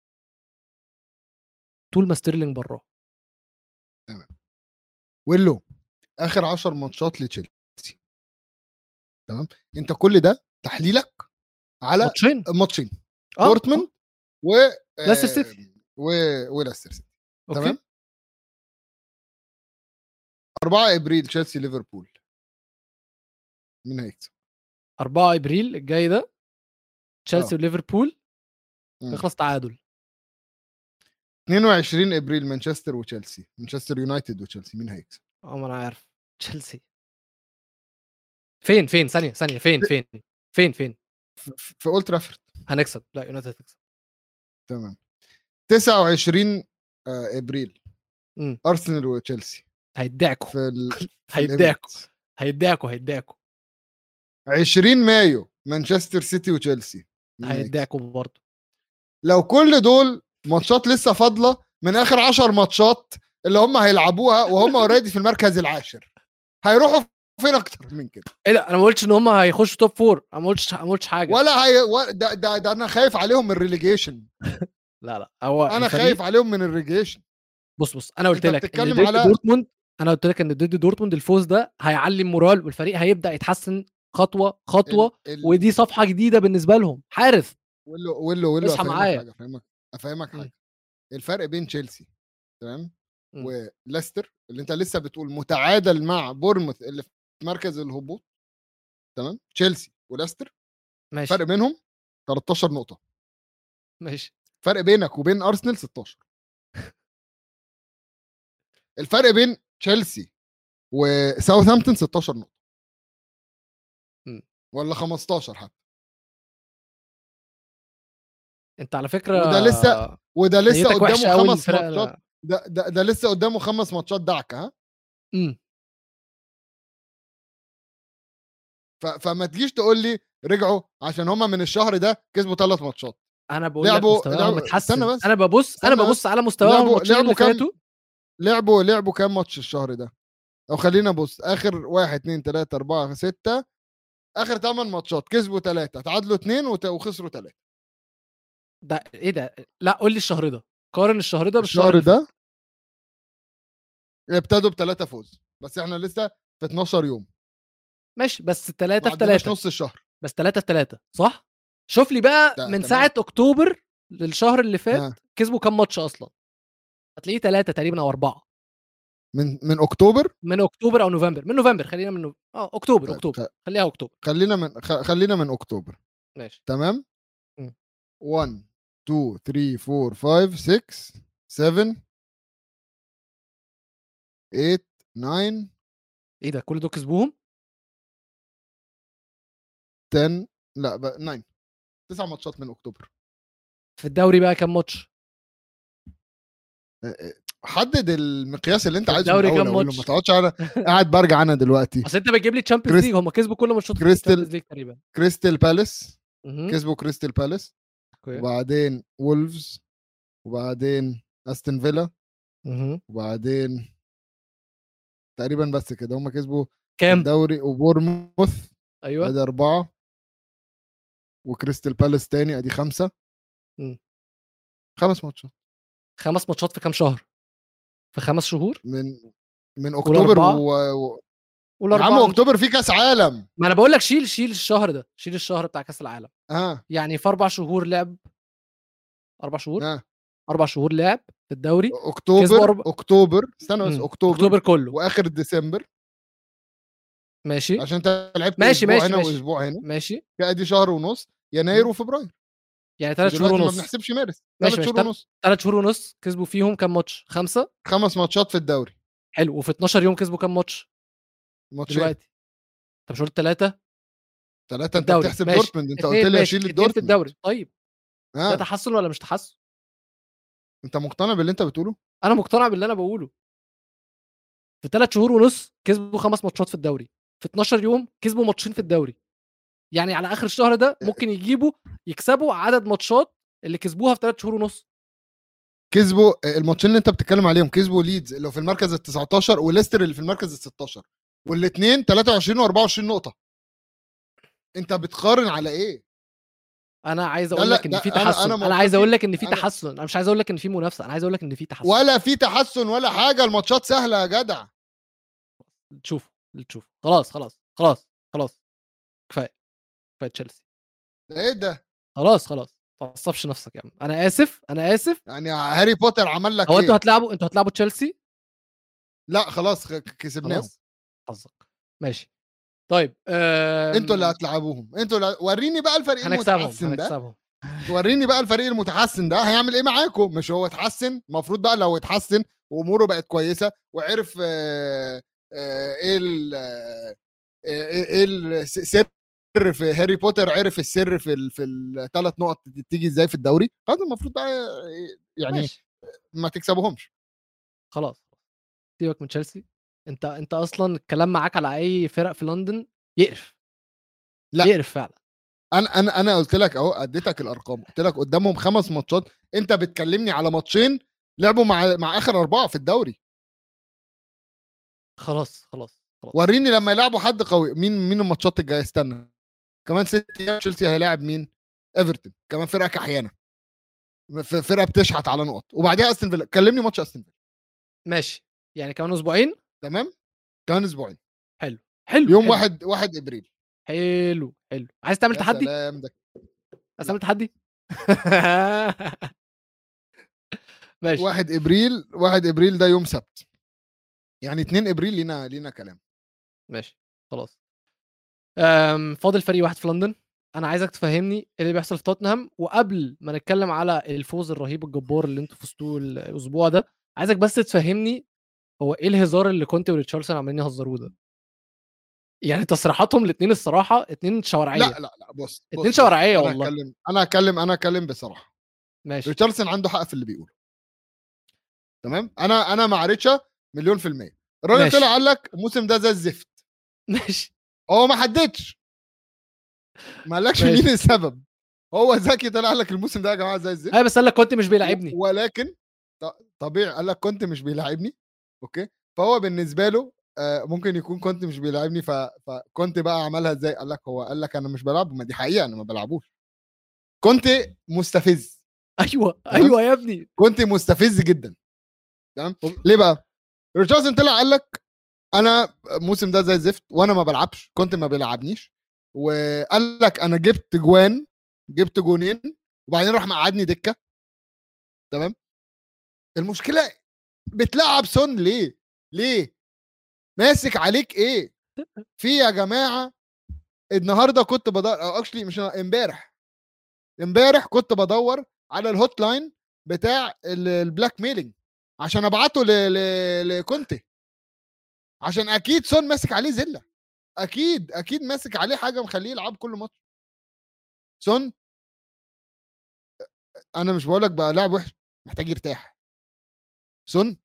طول ما ستيرلينج براه ويلو اخر 10 ماتشات لتشيلسي تمام انت كل ده تحليلك على ماتشين ماتشين آه، دورتموند و ليستر سيتي. و وليستر سيتي آه، أوكي. تمام 4 ابريل تشيلسي ليفربول مين هيكسب 4 ابريل الجاي ده تشيلسي آه. وليفربول مم. يخلص تعادل 22 ابريل مانشستر وتشيلسي مانشستر يونايتد وتشيلسي مين هيكسب اه ما انا عارف تشيلسي فين فين ثانيه ثانيه فين فين فين فين ف- في اولد ترافورد هنكسب لا يونايتد هتكسب تمام 29 آه، ابريل مم. ارسنال وتشيلسي هيدعكوا في ال... في هيدعكوا الإيميريتس. هيدعكوا هيدعكوا 20 مايو مانشستر سيتي وتشيلسي مين هيكسب؟ هيدعكوا برضه لو كل دول ماتشات لسه فاضله من اخر 10 ماتشات اللي هم هيلعبوها وهم اوريدي في المركز العاشر هيروحوا فين اكتر من كده ايه ده انا ما قلتش ان هم هيخشوا توب فور انا ما قلتش ما قلتش حاجه ولا هي و- ده, ده, ده انا خايف عليهم من الريليجيشن لا لا هو انا الفريق- خايف عليهم من الريليجيشن بص بص انا قلت أنت لك ان بتتكلم ضد على- دورتموند انا قلت لك ان ضد دورتموند الفوز ده هيعلي المورال والفريق هيبدا يتحسن خطوه خطوه ال- ال- ودي صفحه جديده بالنسبه لهم حارس ولو ولو ولو اصحى افهمك معايا. حاجه افهمك افهمك مم. حاجه الفرق بين تشيلسي تمام مم. وليستر اللي انت لسه بتقول متعادل مع بورموث اللي في مركز الهبوط تمام تشيلسي وليستر ماشي فرق بينهم 13 نقطه ماشي فرق بينك وبين ارسنال 16 الفرق بين تشيلسي وساوثهامبتون 16 نقطه مم. ولا 15 حتى انت على فكره وده لسه- وده لسه نيتك وحشة قدامه أوي خمس الفرق ماتشات أنا- ده, ده, ده لسه قدامه خمس ماتشات دعكه ها مم. ف- فما تجيش تقول لي رجعوا عشان هم من الشهر ده كسبوا ثلاث ماتشات انا بقول لك لعبوا- مستواهم لعبوا- متحسن استنى بس. انا ببص انا استنى ببص على مستواهم لعبوا- الماتشين اللي لعبوا كام- فاتوا لعبوا لعبوا كام ماتش الشهر ده او خلينا بص اخر واحد اتنين تلاته اربعه سته اخر ثمان ماتشات كسبوا ثلاثه تعادلوا اثنين وت- وخسروا ثلاثه ده ايه ده لا قول لي الشهر ده قارن الشهر ده بالشهر الشهر اللي فات. ده ابتدوا بثلاثه فوز بس احنا لسه في 12 يوم ماشي بس 3 ما في عدناش 3 نص الشهر بس 3 في 3 صح شوف لي بقى ده من تمام. ساعه اكتوبر للشهر اللي فات آه. كسبوا كام ماتش اصلا هتلاقيه 3 تقريبا او 4 من من اكتوبر من اكتوبر او نوفمبر من نوفمبر خلينا من نو... اه اكتوبر طيب، اكتوبر خ- خليها اكتوبر خلينا من خ- خلينا من اكتوبر ماشي تمام مم. 1 2 3 4 5 6 7 8 9 ايه ده كل دول كسبوهم 10 لا بقى 9 تسع ماتشات من اكتوبر في الدوري بقى كام ماتش آه، آه، حدد المقياس اللي انت في عايزه من الدوري الاول كام أقول له، ماتش؟ ما تقعدش انا قاعد برجع انا دلوقتي اصل انت بتجيب لي تشامبيونز كريست- ليج هم كسبوا كل ماتشات كريستال- الشامبيونز ليج تقريبا كريستال بالاس مهم. كسبوا كريستال بالاس أوكي. وبعدين وولفز وبعدين استون فيلا مهم. وبعدين تقريبا بس كده هم كسبوا كام الدوري وبورموث ايوه ادي اربعه وكريستال بالاس تاني ادي خمسه مم. خمس ماتشات خمس ماتشات في كام شهر في خمس شهور من من اكتوبر والأربعة؟ و... و... قول يا عم أربعة. اكتوبر في كاس عالم ما انا بقول لك شيل شيل الشهر ده شيل الشهر بتاع كاس العالم اه يعني في اربع شهور لعب اربع شهور اه اربع شهور لعب في الدوري كسبوا اكتوبر أربع- اكتوبر استنى بس مم. اكتوبر, اكتوبر كله واخر ديسمبر ماشي عشان انت لعبت ماشي، اسبوع ماشي، هنا ماشي. واسبوع هنا ماشي ادي شهر ونص يناير مم. وفبراير يعني ثلاث شهور دلوقتي ما ونص بنحسبش مارس ماشي، ثلاث ماشي. شهور ونص ثلاث شهور ونص كسبوا فيهم كام ماتش خمسه خمس ماتشات في الدوري حلو وفي 12 يوم كسبوا كام ماتش ماتشين دلوقتي انت مش قلت ثلاثه ثلاثة انت الدوري. بتحسب ماشي. دورتموند انت قلت اتنين لي ماشي. اشيل اتنين في الدورتموند الدوري طيب ده آه. تحسن ولا مش تحسن انت مقتنع باللي انت بتقوله انا مقتنع باللي انا بقوله في ثلاث شهور ونص كسبوا خمس ماتشات في الدوري في 12 يوم كسبوا ماتشين في الدوري يعني على اخر الشهر ده ممكن يجيبوا يكسبوا عدد ماتشات اللي كسبوها في ثلاث شهور ونص كسبوا الماتشين اللي انت بتتكلم عليهم كسبوا ليدز اللي هو في المركز ال 19 وليستر اللي في المركز ال 16 والاثنين 23 و24 نقطة انت بتقارن على ايه؟ انا عايز لا، اقول لا، لك ان ده في أنا- تحسن أنا انا, عايز اقول لك ان في أنا- تحسن انا مش عايز اقول لك ان في منافسه انا عايز اقول لك ان في تحسن ولا في تحسن ولا حاجة الماتشات سهلة يا جدع تشوف تشوف خلاص خلاص خلاص خلاص كفايه كفايه تشيلسي ده ايه ده؟ خلاص خلاص ما تعصبش نفسك يا عم انا اسف انا اسف يعني هاري بوتر عمل لك هو ايه؟ انتوا هتلعبوا انتوا هتلعبوا تشيلسي لا خلاص خ- كسبناهم خلاص حظك ماشي طيب آم، انتوا اللي هتلعبوهم انتوا اللي... وريني بقى الفريق هنكسبهم المتحسن ده هنكسبهم وريني بقى الفريق المتحسن ده هيعمل ايه معاكم مش هو اتحسن المفروض بقى لو اتحسن واموره بقت كويسه وعرف آه، آه، ايه ال آه، ايه إيه السر في هاري بوتر عرف السر في ال في الثلاث نقط تيجي ازاي في الدوري هذا المفروض بقى يعني ماشي. ما تكسبوهمش خلاص سيبك من تشيلسي انت انت اصلا الكلام معاك على اي فرق في لندن يقرف لا. يقرف فعلا انا انا انا قلت لك اهو اديتك الارقام قلت لك قدامهم خمس ماتشات انت بتكلمني على ماتشين لعبوا مع مع اخر اربعه في الدوري خلاص خلاص خلاص وريني لما يلعبوا حد قوي مين مين الماتشات الجايه استنى كمان ست ايام تشيلسي هيلاعب مين ايفرتون كمان فرقه كحيانه ف- فرقه بتشحت على نقط وبعديها استون فيلا كلمني ماتش استون فيلا ماشي يعني كمان اسبوعين تمام كمان اسبوعين حلو يوم حلو. واحد واحد ابريل حلو حلو عايز تعمل يا تحدي سلام ده عايز تعمل تحدي ماشي واحد ابريل واحد ابريل ده يوم سبت يعني 2 ابريل لينا لينا كلام ماشي خلاص أم فاضل فريق واحد في لندن انا عايزك تفهمني ايه اللي بيحصل في توتنهام وقبل ما نتكلم على الفوز الرهيب الجبار اللي انتوا فزتوه الاسبوع ده عايزك بس تفهمني هو ايه الهزار اللي كنت وريتشاردسون عمالين يهزروه ده يعني تصريحاتهم الاثنين الصراحه اتنين شوارعيه لا لا لا بص بص- اتنين بص، شوارعية أنا والله. هتكلم انا هتكلم انا هتكلم بصراحه ماشي ريتشاردسون عنده حق في اللي بيقوله تمام انا انا مع ريتشا مليون في الميه الراجل ماشي. طلع قال لك الموسم ده زي الزفت ماشي هو ما حددش ما قالكش ماشي. مين السبب هو ذكي طلع قال لك الموسم ده يا جماعه زي الزفت ايوه بس قال لك كنت مش بيلعبني ولكن ط- طبيعي قال لك كنت مش بيلاعبني اوكي فهو بالنسبه له آه، ممكن يكون كنت مش بيلاعبني ف... فكنت بقى عملها ازاي قال لك هو قال لك انا مش بلعب ما دي حقيقه انا ما بلعبوش كنت مستفز ايوه تمام؟ ايوه يا ابني كنت مستفز جدا تمام ليه بقى ريتشاردسون طلع قال لك انا الموسم ده زي الزفت وانا ما بلعبش كنت ما بيلعبنيش وقال لك انا جبت جوان جبت جونين وبعدين راح مقعدني دكه تمام المشكله بتلعب سون ليه ليه ماسك عليك ايه في يا جماعه النهارده كنت بدور او اكشلي مش امبارح امبارح كنت بدور على الهوت لاين بتاع ال- البلاك ميلينج عشان ابعته ل- ل- لكونتي عشان اكيد سون ماسك عليه زله اكيد اكيد ماسك عليه حاجه مخليه يلعب كل ماتش سون انا مش بقول لك بقى لاعب وحش محتاج يرتاح سون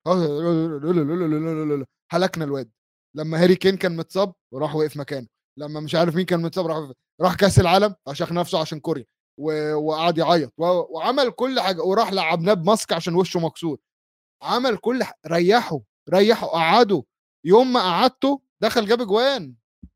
هلكنا الواد لما هاري كين كان متصاب وراح وقف مكانه لما مش عارف مين كان متصاب راح وقف. راح كاس العالم فشخ نفسه عشان كوريا و... وقعد يعيط و... وعمل كل حاجه وراح لعبناه بماسك عشان وشه مكسور عمل كل ح... ريحه ريحه قعده يوم ما قعدته دخل جاب اجوان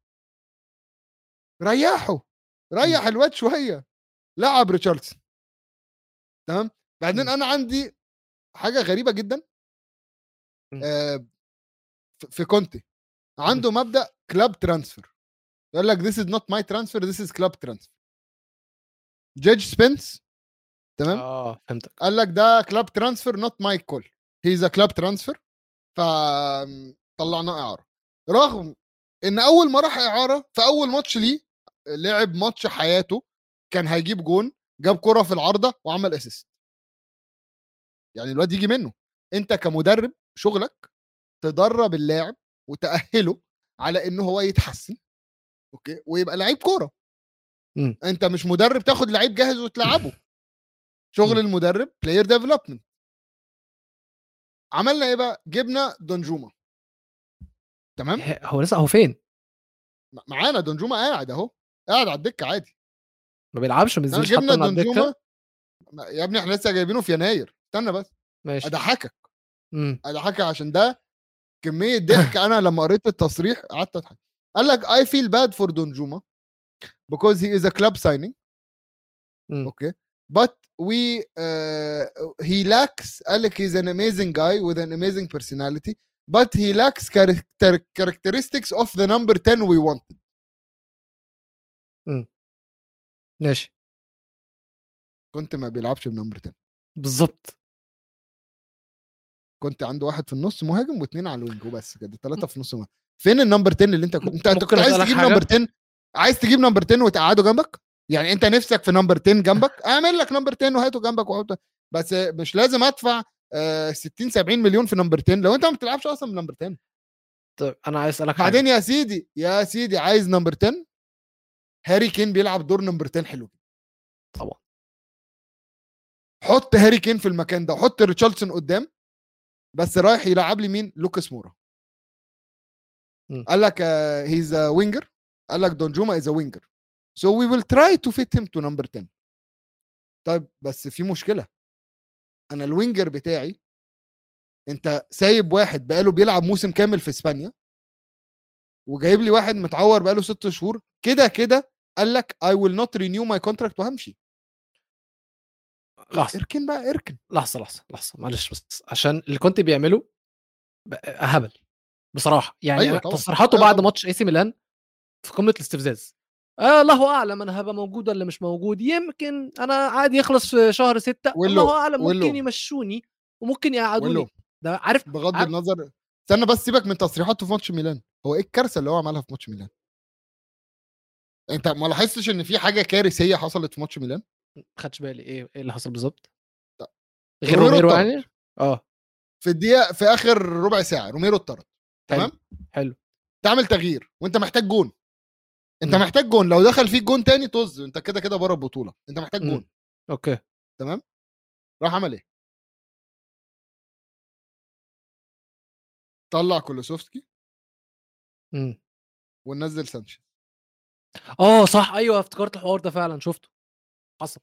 ريحه ريح الواد شويه لعب ريتشاردسون تمام بعدين م. انا عندي حاجه غريبه جدا م. آه ف- في كونتي عنده مبدا كلاب ترانسفير يقول لك this is not my transfer this is club transfer جيج سبنس تمام اه فهمتك قال لك ده كلاب ترانسفير نوت ماي كول هيز ا كلاب ترانسفير ف طلعناه اعاره رغم ان اول ما راح اعاره في اول ماتش ليه لعب ماتش حياته كان هيجيب جون جاب كرة في العارضة وعمل اسيست يعني الواد يجي منه انت كمدرب شغلك تدرب اللاعب وتأهله على انه هو يتحسن اوكي ويبقى لعيب كورة مم. انت مش مدرب تاخد لعيب جاهز وتلعبه شغل مم. المدرب بلاير ديفلوبمنت عملنا ايه بقى جبنا دونجوما تمام ه- هو لسه هو فين؟ م- معانا دونجوما قاعد اهو قاعد على الدكه عادي ما بيلعبش ما تمام، بينزلش جبنا حتى من على دونجوما الدكه ما- يا ابني احنا لسه جايبينه في يناير استنى بس ماشي اضحكك امم اضحكك عشان ده كميه ضحك انا لما قريت التصريح قعدت اضحك قال لك I feel bad for دونجوما because he is a club signing مم. اوكي but we uh, he lacks قال لك he's an amazing guy with an amazing personality but he lacks character characteristics of the number 10 we wanted ماشي كنت ما بيلعبش بنمبر 10 بالظبط كنت عنده واحد في النص مهاجم واثنين على الوينج وبس كده ثلاثه في نص مهاجم فين النمبر 10 اللي انت كنت انت, انت ممكن كنت عايز أسألك تجيب حاجة؟ نمبر 10 عايز تجيب نمبر 10 وتقعده جنبك يعني انت نفسك في نمبر 10 جنبك اعمل لك نمبر 10 وهاته جنبك وحطه بس مش لازم ادفع آه، 60 70 مليون في نمبر 10 لو انت ما بتلعبش اصلا بنمبر 10 طيب انا عايز اسالك حاجه بعدين يا سيدي يا سيدي عايز نمبر 10 هاري كين بيلعب دور نمبر 10 حلو جدا. طبعا حط هاري كين في المكان ده وحط ريتشاردسون قدام بس رايح يلعب لي مين لوكاس مورا مم. قال لك هيز ا وينجر قال لك دونجوما از ا وينجر سو وي ويل تراي تو فيت هيم تو نمبر 10 طيب بس في مشكله انا الوينجر بتاعي انت سايب واحد بقاله بيلعب موسم كامل في اسبانيا وجايب لي واحد متعور بقاله ست شهور كده كده قال لك I will not renew my contract وهمشي لحظه اركن بقى اركن لحظه لحظه لحظه معلش بس عشان اللي كنت بيعمله بقى هبل بصراحه يعني أيوة أيوة طبعاً. تصريحاته أيوة بعد طبعاً. ماتش اي سي ميلان في قمه الاستفزاز آه الله اعلم انا هبقى موجود ولا مش موجود يمكن انا عادي يخلص في شهر ستة ويلو، الله اعلم ويلو. ممكن يمشوني وممكن يقعدوني ويلو. ده عارف بغض عارف- النظر استنى بس سيبك من تصريحاته في ماتش ميلان هو ايه الكارثه اللي هو عملها في ماتش ميلان انت ما لاحظتش ان في حاجه كارثيه حصلت في ماتش ميلان ما خدش بالي ايه ايه اللي حصل بالظبط لا. غير روميرو روميرو اتطرد. يعني اه في الدقيقه في اخر ربع ساعه روميرو اتطرد حلو. تمام حلو تعمل تغيير وانت محتاج جون انت مم. محتاج جون لو دخل فيك جون تاني طز انت كده كده بره البطوله انت محتاج مم. جون اوكي تمام راح عمل ايه طلع كولوسوفسكي مم. ونزل سانشيز اه صح ايوه افتكرت الحوار ده فعلا شفته حصل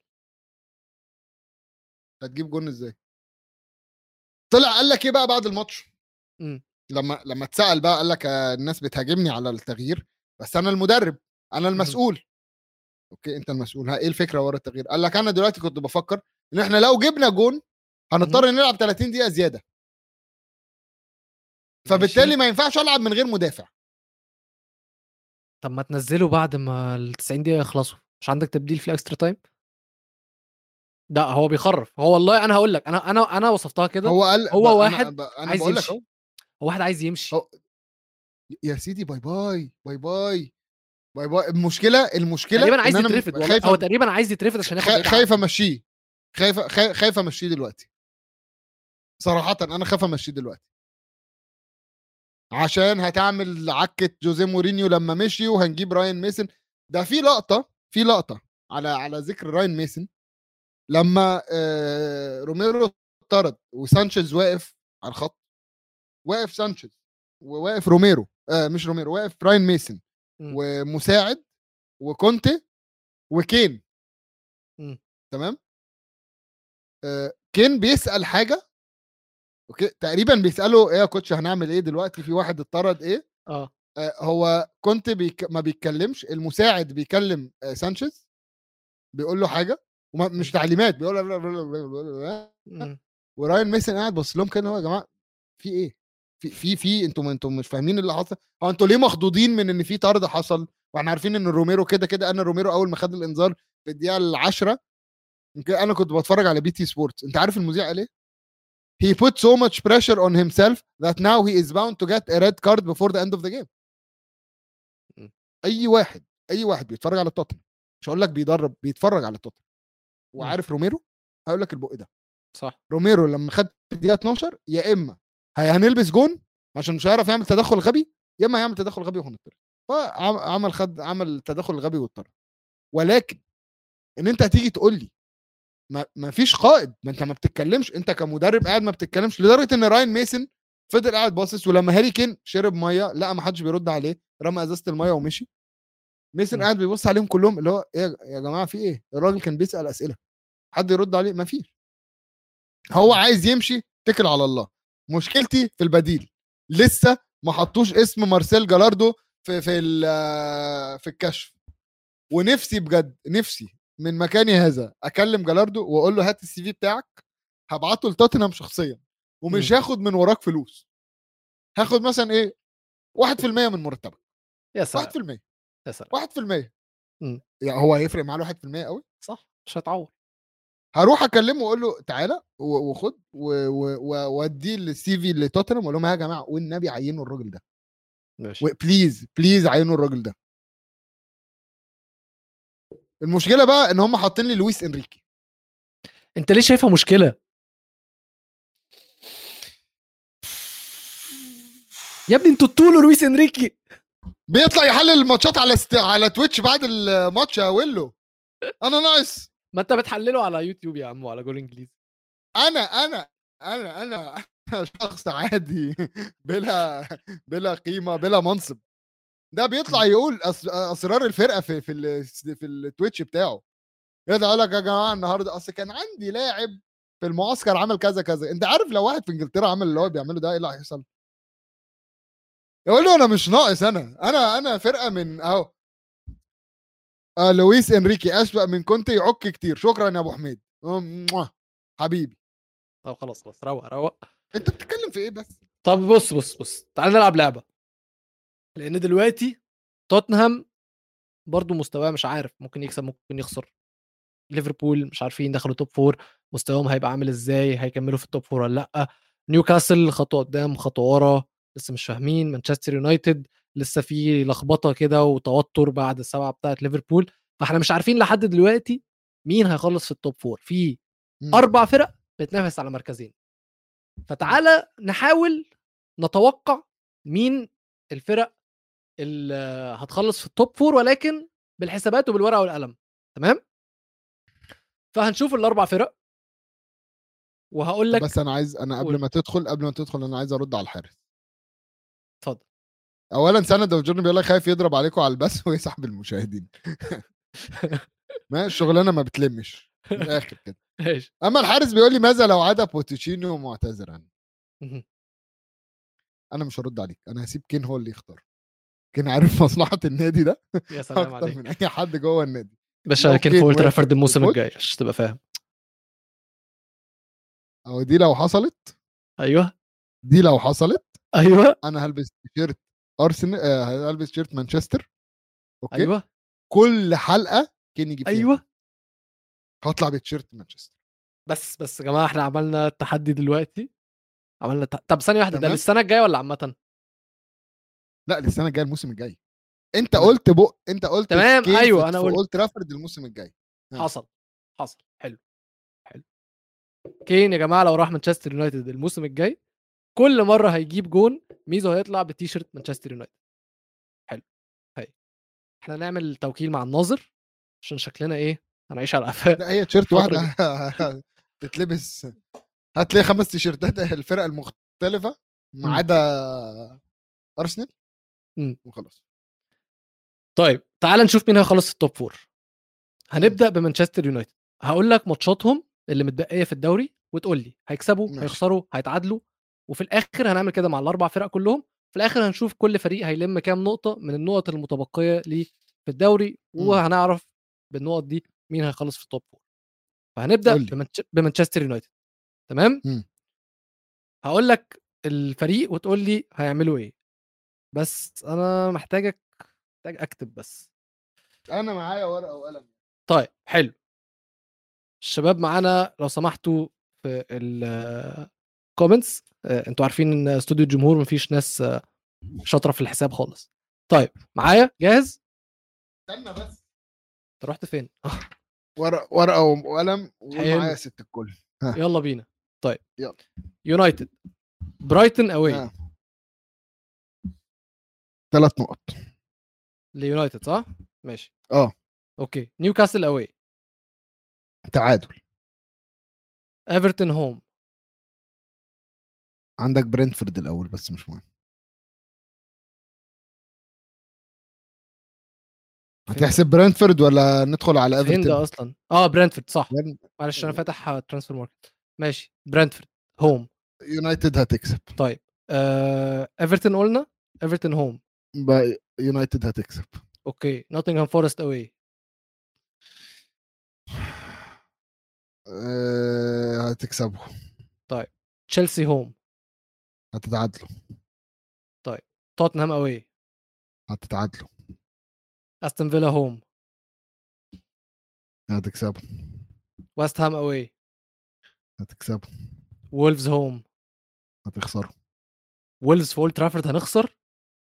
هتجيب جون ازاي طلع قال لك ايه بقى بعد الماتش مم. لما لما اتسال بقى قال لك آه، الناس بتهاجمني على التغيير بس انا المدرب انا المسؤول اوكي انت المسؤول ها ايه الفكره ورا التغيير قال لك انا دلوقتي كنت بفكر ان احنا لو جبنا جون هنضطر نلعب 30 دقيقه زياده فبالتالي ماشي. ما ينفعش العب من غير مدافع طب ما تنزله بعد ما ال 90 دقيقه يخلصوا مش عندك تبديل في الاكسترا تايم ده هو بيخرف هو والله انا هقول لك انا انا انا وصفتها كده هو, هو قال هو ب- أنا- واحد ب- انا عايز بقول لك يمشي. اهو واحد عايز يمشي هو- يا سيدي باي باي باي باي باي باي المشكله المشكله تقريبا عايز إن أنا يترفد والله خايف هو تقريبا عايز يترفد عشان ياخد خا- بعيد خايف عنه. امشيه خايف خايف خايف امشيه دلوقتي صراحه انا خايف امشيه دلوقتي عشان هتعمل عكه جوزيه مورينيو لما مشي وهنجيب راين ميسن ده في لقطه في لقطه على على ذكر راين ميسن لما آه، روميرو اتطرد وسانشيز واقف على الخط واقف سانشيز وواقف روميرو آه مش روميرو واقف راين ميسن مم. ومساعد وكونتي وكين مم. تمام آه كين بيسال حاجه اوكي تقريبا بيساله ايه يا كوتش هنعمل ايه دلوقتي في واحد اتطرد ايه اه آه هو كنت بيك... ما بيتكلمش المساعد بيكلم آه سانشيز بيقول له حاجه وما مش تعليمات بيقول له مم. وراين ميسن قاعد بص لهم كده هو يا جماعه في ايه في في في انتوا انتوا مش فاهمين اللي حصل هو انتوا ليه مخضوضين من ان في طرد حصل واحنا عارفين ان روميرو كده كده انا روميرو اول ما خد الانذار في الدقيقه العاشرة يمكن انا كنت بتفرج على بي تي سبورتس انت عارف المذيع قال ايه he put so much pressure on himself that now he is bound to get a red card before the end of the game م. اي واحد اي واحد بيتفرج على توتنهام مش هقول لك بيدرب بيتفرج على توتنهام وعارف روميرو هقول لك البق ده صح روميرو لما خد في الدقيقه 12 يا اما هي هنلبس جون عشان مش هيعرف يعمل تدخل غبي يا اما هيعمل تدخل غبي وهنطرد فعمل خد عمل تدخل غبي واضطرد ولكن ان انت هتيجي تقول لي ما, ما فيش قائد ما انت ما بتتكلمش انت كمدرب قاعد ما بتتكلمش لدرجه ان راين ميسن فضل قاعد باصص ولما هاري كين شرب ميه لقى ما حدش بيرد عليه رمى ازازه الميه ومشي ميسن م. قاعد بيبص عليهم كلهم اللي هو ايه يا- يا جماعه في ايه الراجل كان بيسال اسئله حد يرد عليه ما فيش هو عايز يمشي اتكل على الله مشكلتي في البديل لسه ما حطوش اسم مارسيل جالاردو في في ال- في الكشف ونفسي بجد نفسي من مكاني هذا اكلم جالاردو واقول له هات السي في بتاعك هبعته لتوتنهام شخصيا ومش مم. هاخد من وراك فلوس هاخد مثلا ايه 1% من مرتبك يا سلام 1% يا سلام 1% مم. يعني هو هيفرق معاه ال 1% قوي صح مش هتعور هروح اكلمه واقول له تعالى و- وخد و- و- و- واديه السي في لتوتنهام واقول لهم يا جماعه والنبي عينوا الراجل ده ماشي بليز بليز عينوا الراجل ده المشكله بقى ان هم حاطين لي لويس انريكي انت ليه شايفها مشكله يا ابني انتوا طول لويس انريكي بيطلع يحلل الماتشات على ست... على تويتش بعد الماتش يا ويلو انا ناقص ما انت بتحلله على يوتيوب يا عم وعلى جول انجليزي انا انا انا انا أنا شخص عادي بلا بلا قيمه بلا منصب ده بيطلع يقول أس... اسرار الفرقه في في ال... في التويتش بتاعه يطلع يقول لك يا جماعه النهارده اصل كان عندي لاعب في المعسكر عمل كذا كذا انت عارف لو واحد في انجلترا عمل اللي هو بيعمله ده ايه اللي هيحصل يقول له انا مش ناقص انا انا انا فرقه من اهو آه لويس انريكي اسبق من كونتي يعك كتير شكرا يا ابو حميد موah. حبيبي طب خلاص خلاص روق روق انت بتتكلم في ايه بس طب بص بص بص تعال نلعب لعبه لان دلوقتي توتنهام برضو مستواه مش عارف ممكن يكسب ممكن يخسر ليفربول مش عارفين دخلوا توب فور مستواهم هيبقى عامل ازاي هيكملوا في التوب فور ولا لا نيوكاسل خطوه قدام خطوه ورا لسه مش فاهمين مانشستر يونايتد لسه في لخبطه كده وتوتر بعد السبعه بتاعه ليفربول فاحنا مش عارفين لحد دلوقتي مين هيخلص في التوب فور في مم. اربع فرق بتنافس على مركزين فتعالى نحاول نتوقع مين الفرق اللي هتخلص في التوب فور ولكن بالحسابات وبالورقه والقلم تمام فهنشوف الاربع فرق وهقول لك بس انا عايز انا قبل قول. ما تدخل قبل ما تدخل انا عايز ارد على الحارس اتفضل اولا سند جورن بيقول لك خايف يضرب عليكم على البث ويسحب المشاهدين ما الشغلانه ما بتلمش من الاخر كده ايش اما الحارس بيقول لي ماذا لو عاد بوتشينو معتذرا انا مش هرد عليك انا هسيب كين هو اللي يختار كين عارف مصلحه النادي ده يا سلام اكتر عليك من اي حد جوه النادي باشا لو كان كين فوق وافق ترافورد الموسم وفوز. الجاي عشان تبقى فاهم او دي لو حصلت ايوه دي لو حصلت ايوه انا هلبس تيشيرت ارسنال آه هلبس تيشيرت مانشستر اوكي ايوه كل حلقه كين يجيب فيها ايوه هطلع بتيشيرت مانشستر بس بس يا جماعه احنا عملنا التحدي دلوقتي عملنا الت... طب ثانيه واحده ده تمام. للسنه الجايه ولا عامه لا السنه الجايه الموسم الجاي انت تمام. قلت بق انت قلت تمام، سكيل أيوة، في- أنا في قلت. اولد ترافورد الموسم الجاي آه. حصل حصل حلو حلو كين يا جماعه لو راح مانشستر يونايتد الموسم الجاي كل مره هيجيب جون ميزو هيطلع بتيشيرت مانشستر يونايتد حلو هاي احنا نعمل توكيل مع الناظر عشان شكلنا ايه هنعيش على قفاه لا هي تيشيرت الفترة واحده تتلبس هتلاقي خمس تيشيرتات الفرق المختلفه ما مم. عدا ارسنال مم. وخلاص طيب تعال نشوف مين هيخلص التوب فور هنبدا بمانشستر يونايتد هقول لك ماتشاتهم اللي متبقيه في الدوري وتقول لي هيكسبوا ماشي. هيخسروا هيتعادلوا وفي الاخر هنعمل كده مع الاربع فرق كلهم في الاخر هنشوف كل فريق هيلم كام نقطه من النقط المتبقيه ليه في الدوري مم. وهنعرف بالنقط دي مين هيخلص في التوب فور فهنبدا قول لي. بمانش... بمانشستر يونايتد تمام مم. هقول لك الفريق وتقول لي هيعملوا ايه بس انا محتاجك محتاج اكتب بس انا معايا ورقه وقلم طيب حلو الشباب معانا لو سمحتوا في الكومنتس انتوا عارفين ان استوديو الجمهور مفيش ناس آه، شاطره في الحساب خالص طيب معايا جاهز استنى بس انت رحت فين ورق ورقه وقلم حلو. ومعايا ست الكل ها. يلا بينا طيب يلا. يونايتد برايتون اواي ها. ثلاث نقط ليونايتد صح ماشي اه اوكي نيوكاسل اواي تعادل ايفرتون هوم عندك برنتفورد الاول بس مش مهم هتحسب برنتفورد ولا ندخل على فين ده ايفرتون اصلا اه برنتفورد صح برن- معلش انا فاتح ترانسفير ماركت ماشي برنتفورد هوم يونايتد هتكسب طيب آه، ايفرتون قلنا ايفرتون هوم بقى يونايتد هتكسب اوكي نوتنغهام فورست اواي أه هتكسبوا تشيلسي هوم هتتعادلوا توتنهام اواي هتتعادلوا استون فيلا هوم هتكسبوا ويست هام اواي هتكسبوا وولفز هوم هتخسروا وولفز في اولد ترافورد هنخسر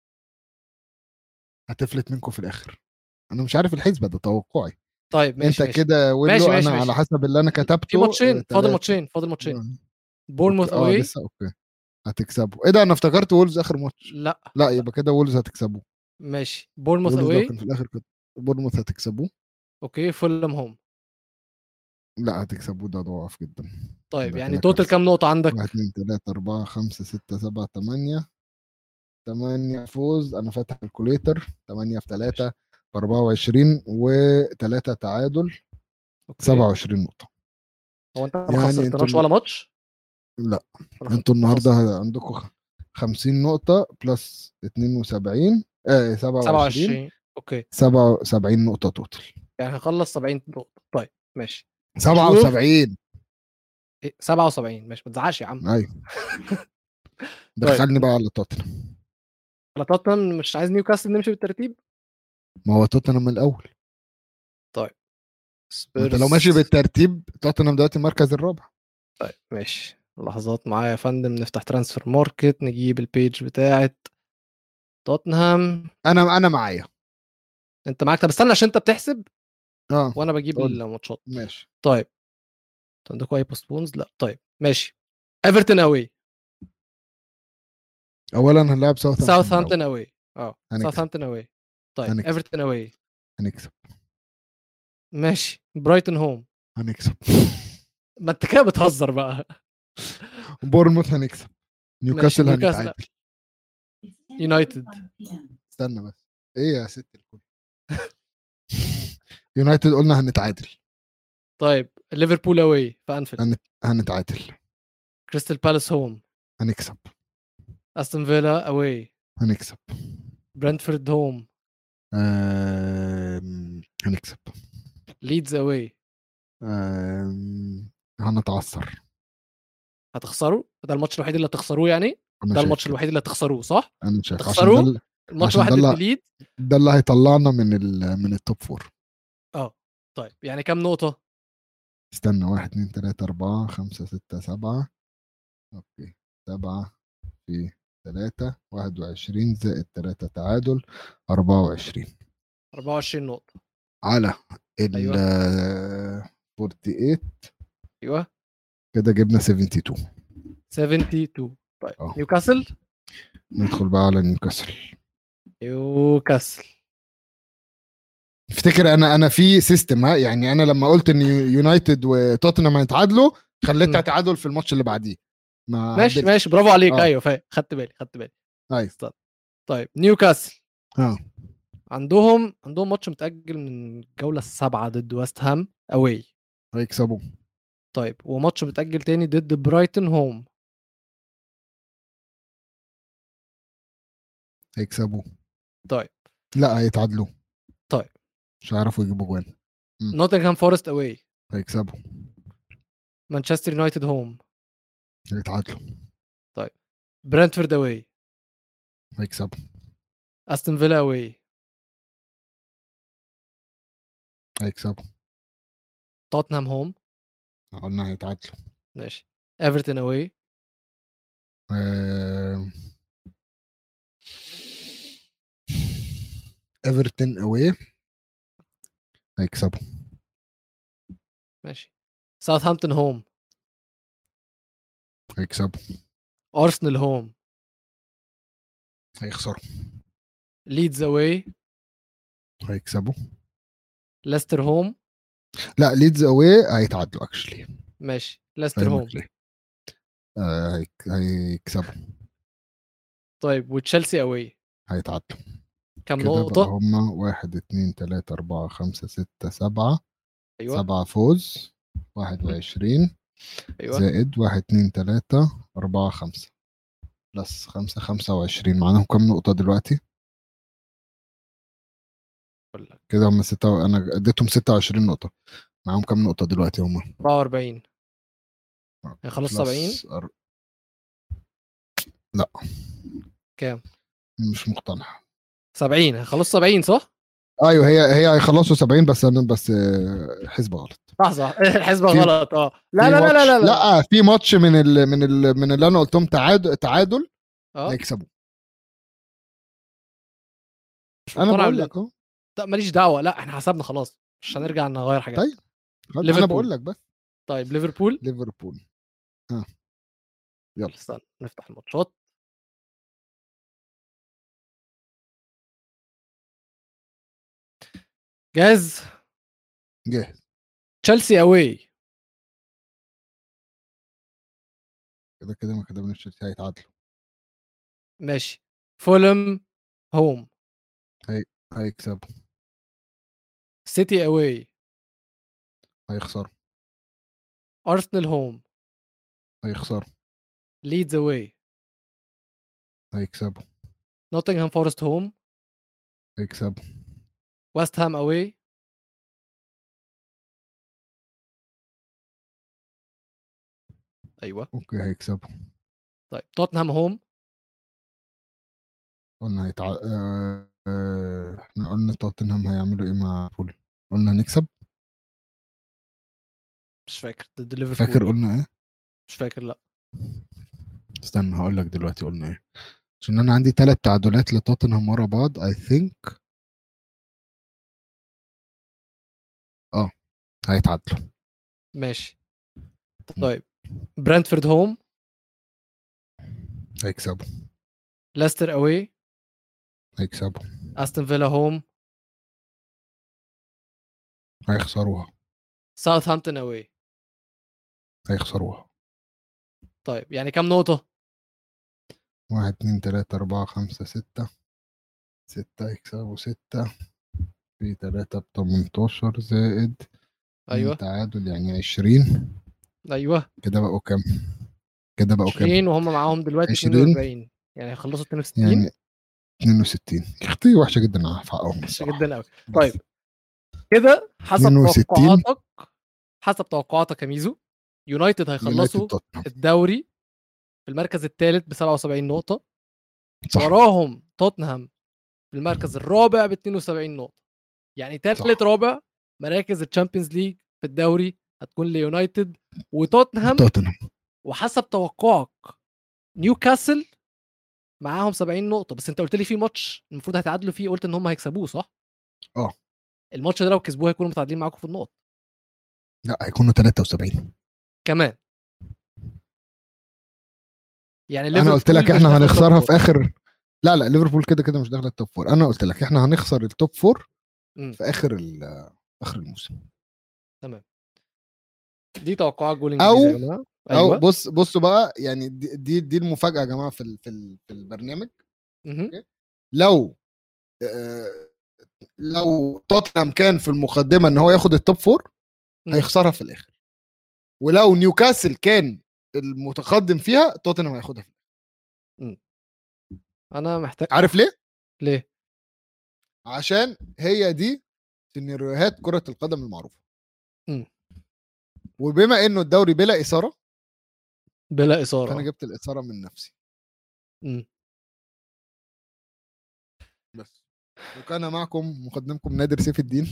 هتفلت منكم في الاخر انا مش عارف الحسبه ده توقعي طيب ماشي انت ماشي. كده ولو ماشي، ماشي، انا ماشي. على حسب اللي انا كتبته في ماتشين آه، فاضل تلاتة. ماتشين فاضل ماتشين آه. بورنموث اه اواي لسه اوكي هتكسبوا ايه ده انا افتكرت وولز اخر ماتش لا لا يبقى كده وولز هتكسبوا ماشي بورنموث وولز لو اواي كان في الاخر كده بورنموث هتكسبوه اوكي فولم هوم لا هتكسبوه ده ضعف جدا طيب ده يعني كده توتال كارثة. كام نقطه عندك واحد اثنين ثلاثة أربعة خمسة ستة سبعة ثمانية ثمانية فوز أنا فاتح الكوليتر ثمانية في ثلاثة في 24 وثلاثة تعادل أوكي. 27 نقطة هو انت ما يعني خسرتناش انتوا- ولا ماتش لا أنا انتوا النهارده خسرت. عندكم خ- 50 نقطة بلس 72 آه 27 27 اوكي 77 نقطة توتال يعني هنخلص 70 نقطه طيب ماشي 77 إيه 77 ماشي ما تزعقش يا عم ايوه دخلني بقى على توتنهام على توتنهام مش عايز نيوكاسل نمشي بالترتيب ما هو توتنهام من الاول ما انت لو سبيرز. ماشي بالترتيب توتنهام دلوقتي المركز الرابع طيب ماشي لحظات معايا يا فندم نفتح ترانسفير ماركت نجيب البيج بتاعت توتنهام انا انا معايا انت معاك طب استنى عشان انت بتحسب اه وانا بجيب قول لي. الماتشات ماشي طيب انتوا عندكم اي بوستبونز لا طيب ماشي ايفرتون اواي اولا هنلعب ساوثهامبتون ساوثهامبتون اواي اه هنكسب. ساوثهامبتون اواي طيب هنكسب. ايفرتون اواي هنكسب ماشي برايتون هوم هنكسب ما انت كده بتهزر بقى بورنموث هنكسب نيوكاسل نيوكاسل. هنتعادل يونايتد استنى بس ايه يا ست الكل يونايتد قلنا هنتعادل طيب ليفربول اواي في انفيلد هن- هنتعادل كريستال بالاس هوم هنكسب استون فيلا اواي هنكسب برنتفورد هوم آم، هنكسب ليدز اواي آم، هنتعثر هتخسروا ده الماتش الوحيد اللي هتخسروه يعني أنا ده شايف الماتش كده. الوحيد اللي هتخسروه صح انا شايف عشان تخسروه؟ ده, ال- الماتش عشان الواحد ده اللي- ضد ليد ده اللي هيطلعنا من ال من التوب فور اه طيب يعني كام نقطه استنى واحد اتنين تلاتة أربعة خمسة ستة سبعة اوكي سبعة في تلاتة واحد وعشرين زائد تلاتة تعادل أربعة وعشرين 24 نقطه على ال أيوة. 48 ايوه كده جبنا 72 72 طيب اه. نيوكاسل ندخل بقى على نيوكاسل نيوكاسل افتكر انا انا في سيستم ها يعني انا لما قلت ان يونايتد وتوتنهام هيتعادلوا خليتها مم. تعادل في الماتش اللي بعديه ما ماشي عدلتش. ماشي برافو عليك اه. ايوه فاهم خدت بالي خدت بالي ايوه استنى. طيب نيوكاسل اه عندهم عندهم ماتش متاجل من الجوله السابعه ضد ويست هام اواي هيكسبوا طيب وماتش متاجل تاني ضد برايتون هوم هيكسبوا طيب لا هيتعادلوا طيب. مش هيعرفوا يجيبوا جوان نوتنغهام فورست اواي هيكسبوا مانشستر يونايتد هوم هيتعادلوا برنتفورد اواي هيكسبوا استون فيلا اواي هيكسبوا توتنهام هوم قلنا هيتعادلوا ماشي ايفرتون اواي آه، ايفرتون اواي هيكسبوا ماشي ساوثهامبتون هوم هيكسبوا ارسنال هوم هيخسروا ليدز اواي هيكسبوا ليستر هوم لا ليدز اواي هيتعادلوا اكشلي ماشي ليستر هوم آه هيك- هيكسبوا طيب وتشيلسي اواي هيتعادلوا كام كده بقى نقطة؟ هما واحد اتنين تلاتة أربعة خمسة ستة سبعة ايوه سبعة فوز واحد وعشرين ايوه زائد واحد اتنين تلاتة أربعة خمسة بلس خمسة خمسة وعشرين معناهم كام نقطة دلوقتي؟ أقول لك. كده هم ستة و... أنا اديتهم ستة وعشرين نقطة معاهم كام نقطة دلوقتي هم؟ 44 هيخلص 70 بلس أر... لا كام؟ مش مقتنع 70 هيخلص 70 صح؟ ايوه هي هي هيخلصوا 70 بس انا بس آه، حسبة غلط صح صح الحسبة في- غلط اه لا في لا لا ماتش- لا لا لا لا في ماتش من ال... من ال... من اللي انا قلتهم تعادل تعادل اه هيكسبوا مش انا مقتنع بقول بال- لك اهو لا ماليش دعوة لا احنا حسبنا خلاص مش هنرجع نغير حاجات طيب. انا ليفربول. بقول لك بس طيب ليفربول ليفربول ها يلا استنى نفتح الماتشات جاهز جاهز تشيلسي اواي كده كده ما كتبناش تشيلسي هيتعادلوا ماشي فولم هوم هيكسبوا سيتي اواي هيخسروا ارسنال هوم هيخسروا ليدز اواي هيكسبوا نوتنغهام فورست هوم هيكسبوا ويست هام اواي ايوه اوكي هيكسبوا طيب توتنهام هوم قلنا هيتع... آه... آه... احنا قلنا توتنهام هيعملوا ايه مع فول قلنا هنكسب مش فاكر ضد ليفربول فاكر قلنا ايه مش فاكر لا استنى هقول لك دلوقتي قلنا ايه عشان انا عندي ثلاث تعادلات لتوتنهام ورا بعض اي ثينك اه هيتعادلوا ماشي طيب برنتفورد هوم هيكسبوا ليستر اواي هيكسبوا استون فيلا هوم هيخسروها ساوثهامبتون اواي هيخسروها طيب يعني كام نقطة؟ واحد اتنين تلاتة أربعة خمسة ستة ستة يكسبوا ستة في تلاتة بتمنتاشر زائد اتنين ايوه تعادل يعني عشرين ايوه كده بقوا كام؟ كده بقوا كام؟ 20 وهم معاهم دلوقتي 20. 42 يعني هيخلصوا 62 يعني 62 اختي وحشة جدا في حقهم وحشة الصراحة. جدا قوي بس. طيب كده حسب 62. توقعاتك حسب توقعاتك يا ميزو يونايتد يونايتد هيخلصوا توتنهام. الدوري في المركز الثالث ب 77 نقطه صح وراهم توتنهام في المركز الرابع ب 72 نقطه يعني ثالث صح. رابع مراكز الشامبيونز ليج في الدوري هتكون ليونايتد وتوتنهام توتنهام وحسب توقعك نيوكاسل معاهم 70 نقطه بس انت قلت لي في ماتش المفروض هيتعادلوا فيه قلت ان هم هيكسبوه صح اه. الماتش ده لو كسبوه هيكونوا متعادلين معاكم في النقط لا هيكونوا 73 كمان يعني انا قلت ليفربول لك مش احنا داخلة هنخسرها التوب في اخر لا لا ليفربول كده كده مش داخله التوب فور انا قلت لك احنا هنخسر التوب فور مم. في اخر ال- اخر الموسم فور. دي توقعات جول أو- انجليزي يا جماعه او ايوه بص بصوا بقى يعني دي دي, دي المفاجاه يا جماعه في ال- في ال- في البرنامج مهم. لو آه، لو توتنهام كان في المقدمه ان هو ياخد التوب فور مم. هيخسرها في الاخر ولو نيوكاسل كان المتقدم فيها توتنهام هياخدها في الآخر. انا محتاج عارف ليه؟ ليه عشان هي دي سيناريوهات كره القدم المعروفه مم. وبما انه الدوري بلا اثاره بلا اثاره فانا جبت الاثاره من نفسي مم. بس وكان معكم مقدمكم نادر سيف الدين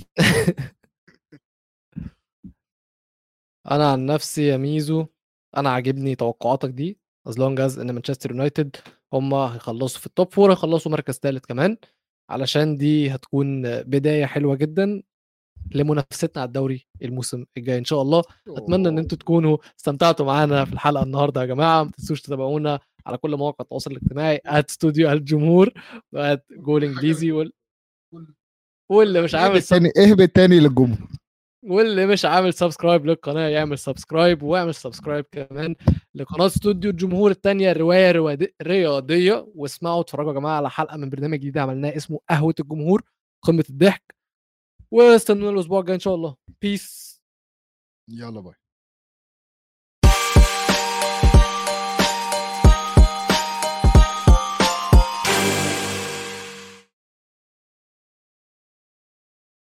انا عن نفسي يا ميزو انا عاجبني توقعاتك دي از لونج از ان مانشستر يونايتد هم هيخلصوا في التوب فور هيخلصوا مركز ثالث كمان علشان دي هتكون بدايه حلوه جدا لمنافستنا على الدوري الموسم الجاي ان شاء الله اتمنى ان انتوا تكونوا استمتعتوا معانا في الحلقه النهارده يا جماعه ما تنسوش تتابعونا على كل مواقع التواصل الاجتماعي @استوديو الجمهور جول انجليزي وال... واللي مش عامل اهبط تاني اهبط تاني للجمهور واللي مش عامل سبسكرايب للقناه يعمل سبسكرايب واعمل سبسكرايب كمان لقناه استوديو الجمهور الثانيه روايه رواد- رياضيه واسمعوا اتفرجوا يا جماعه على حلقه من برنامج جديد عملناه اسمه قهوه الجمهور قمه الضحك واستنونا الاسبوع الجاي ان شاء الله بيس يلا باي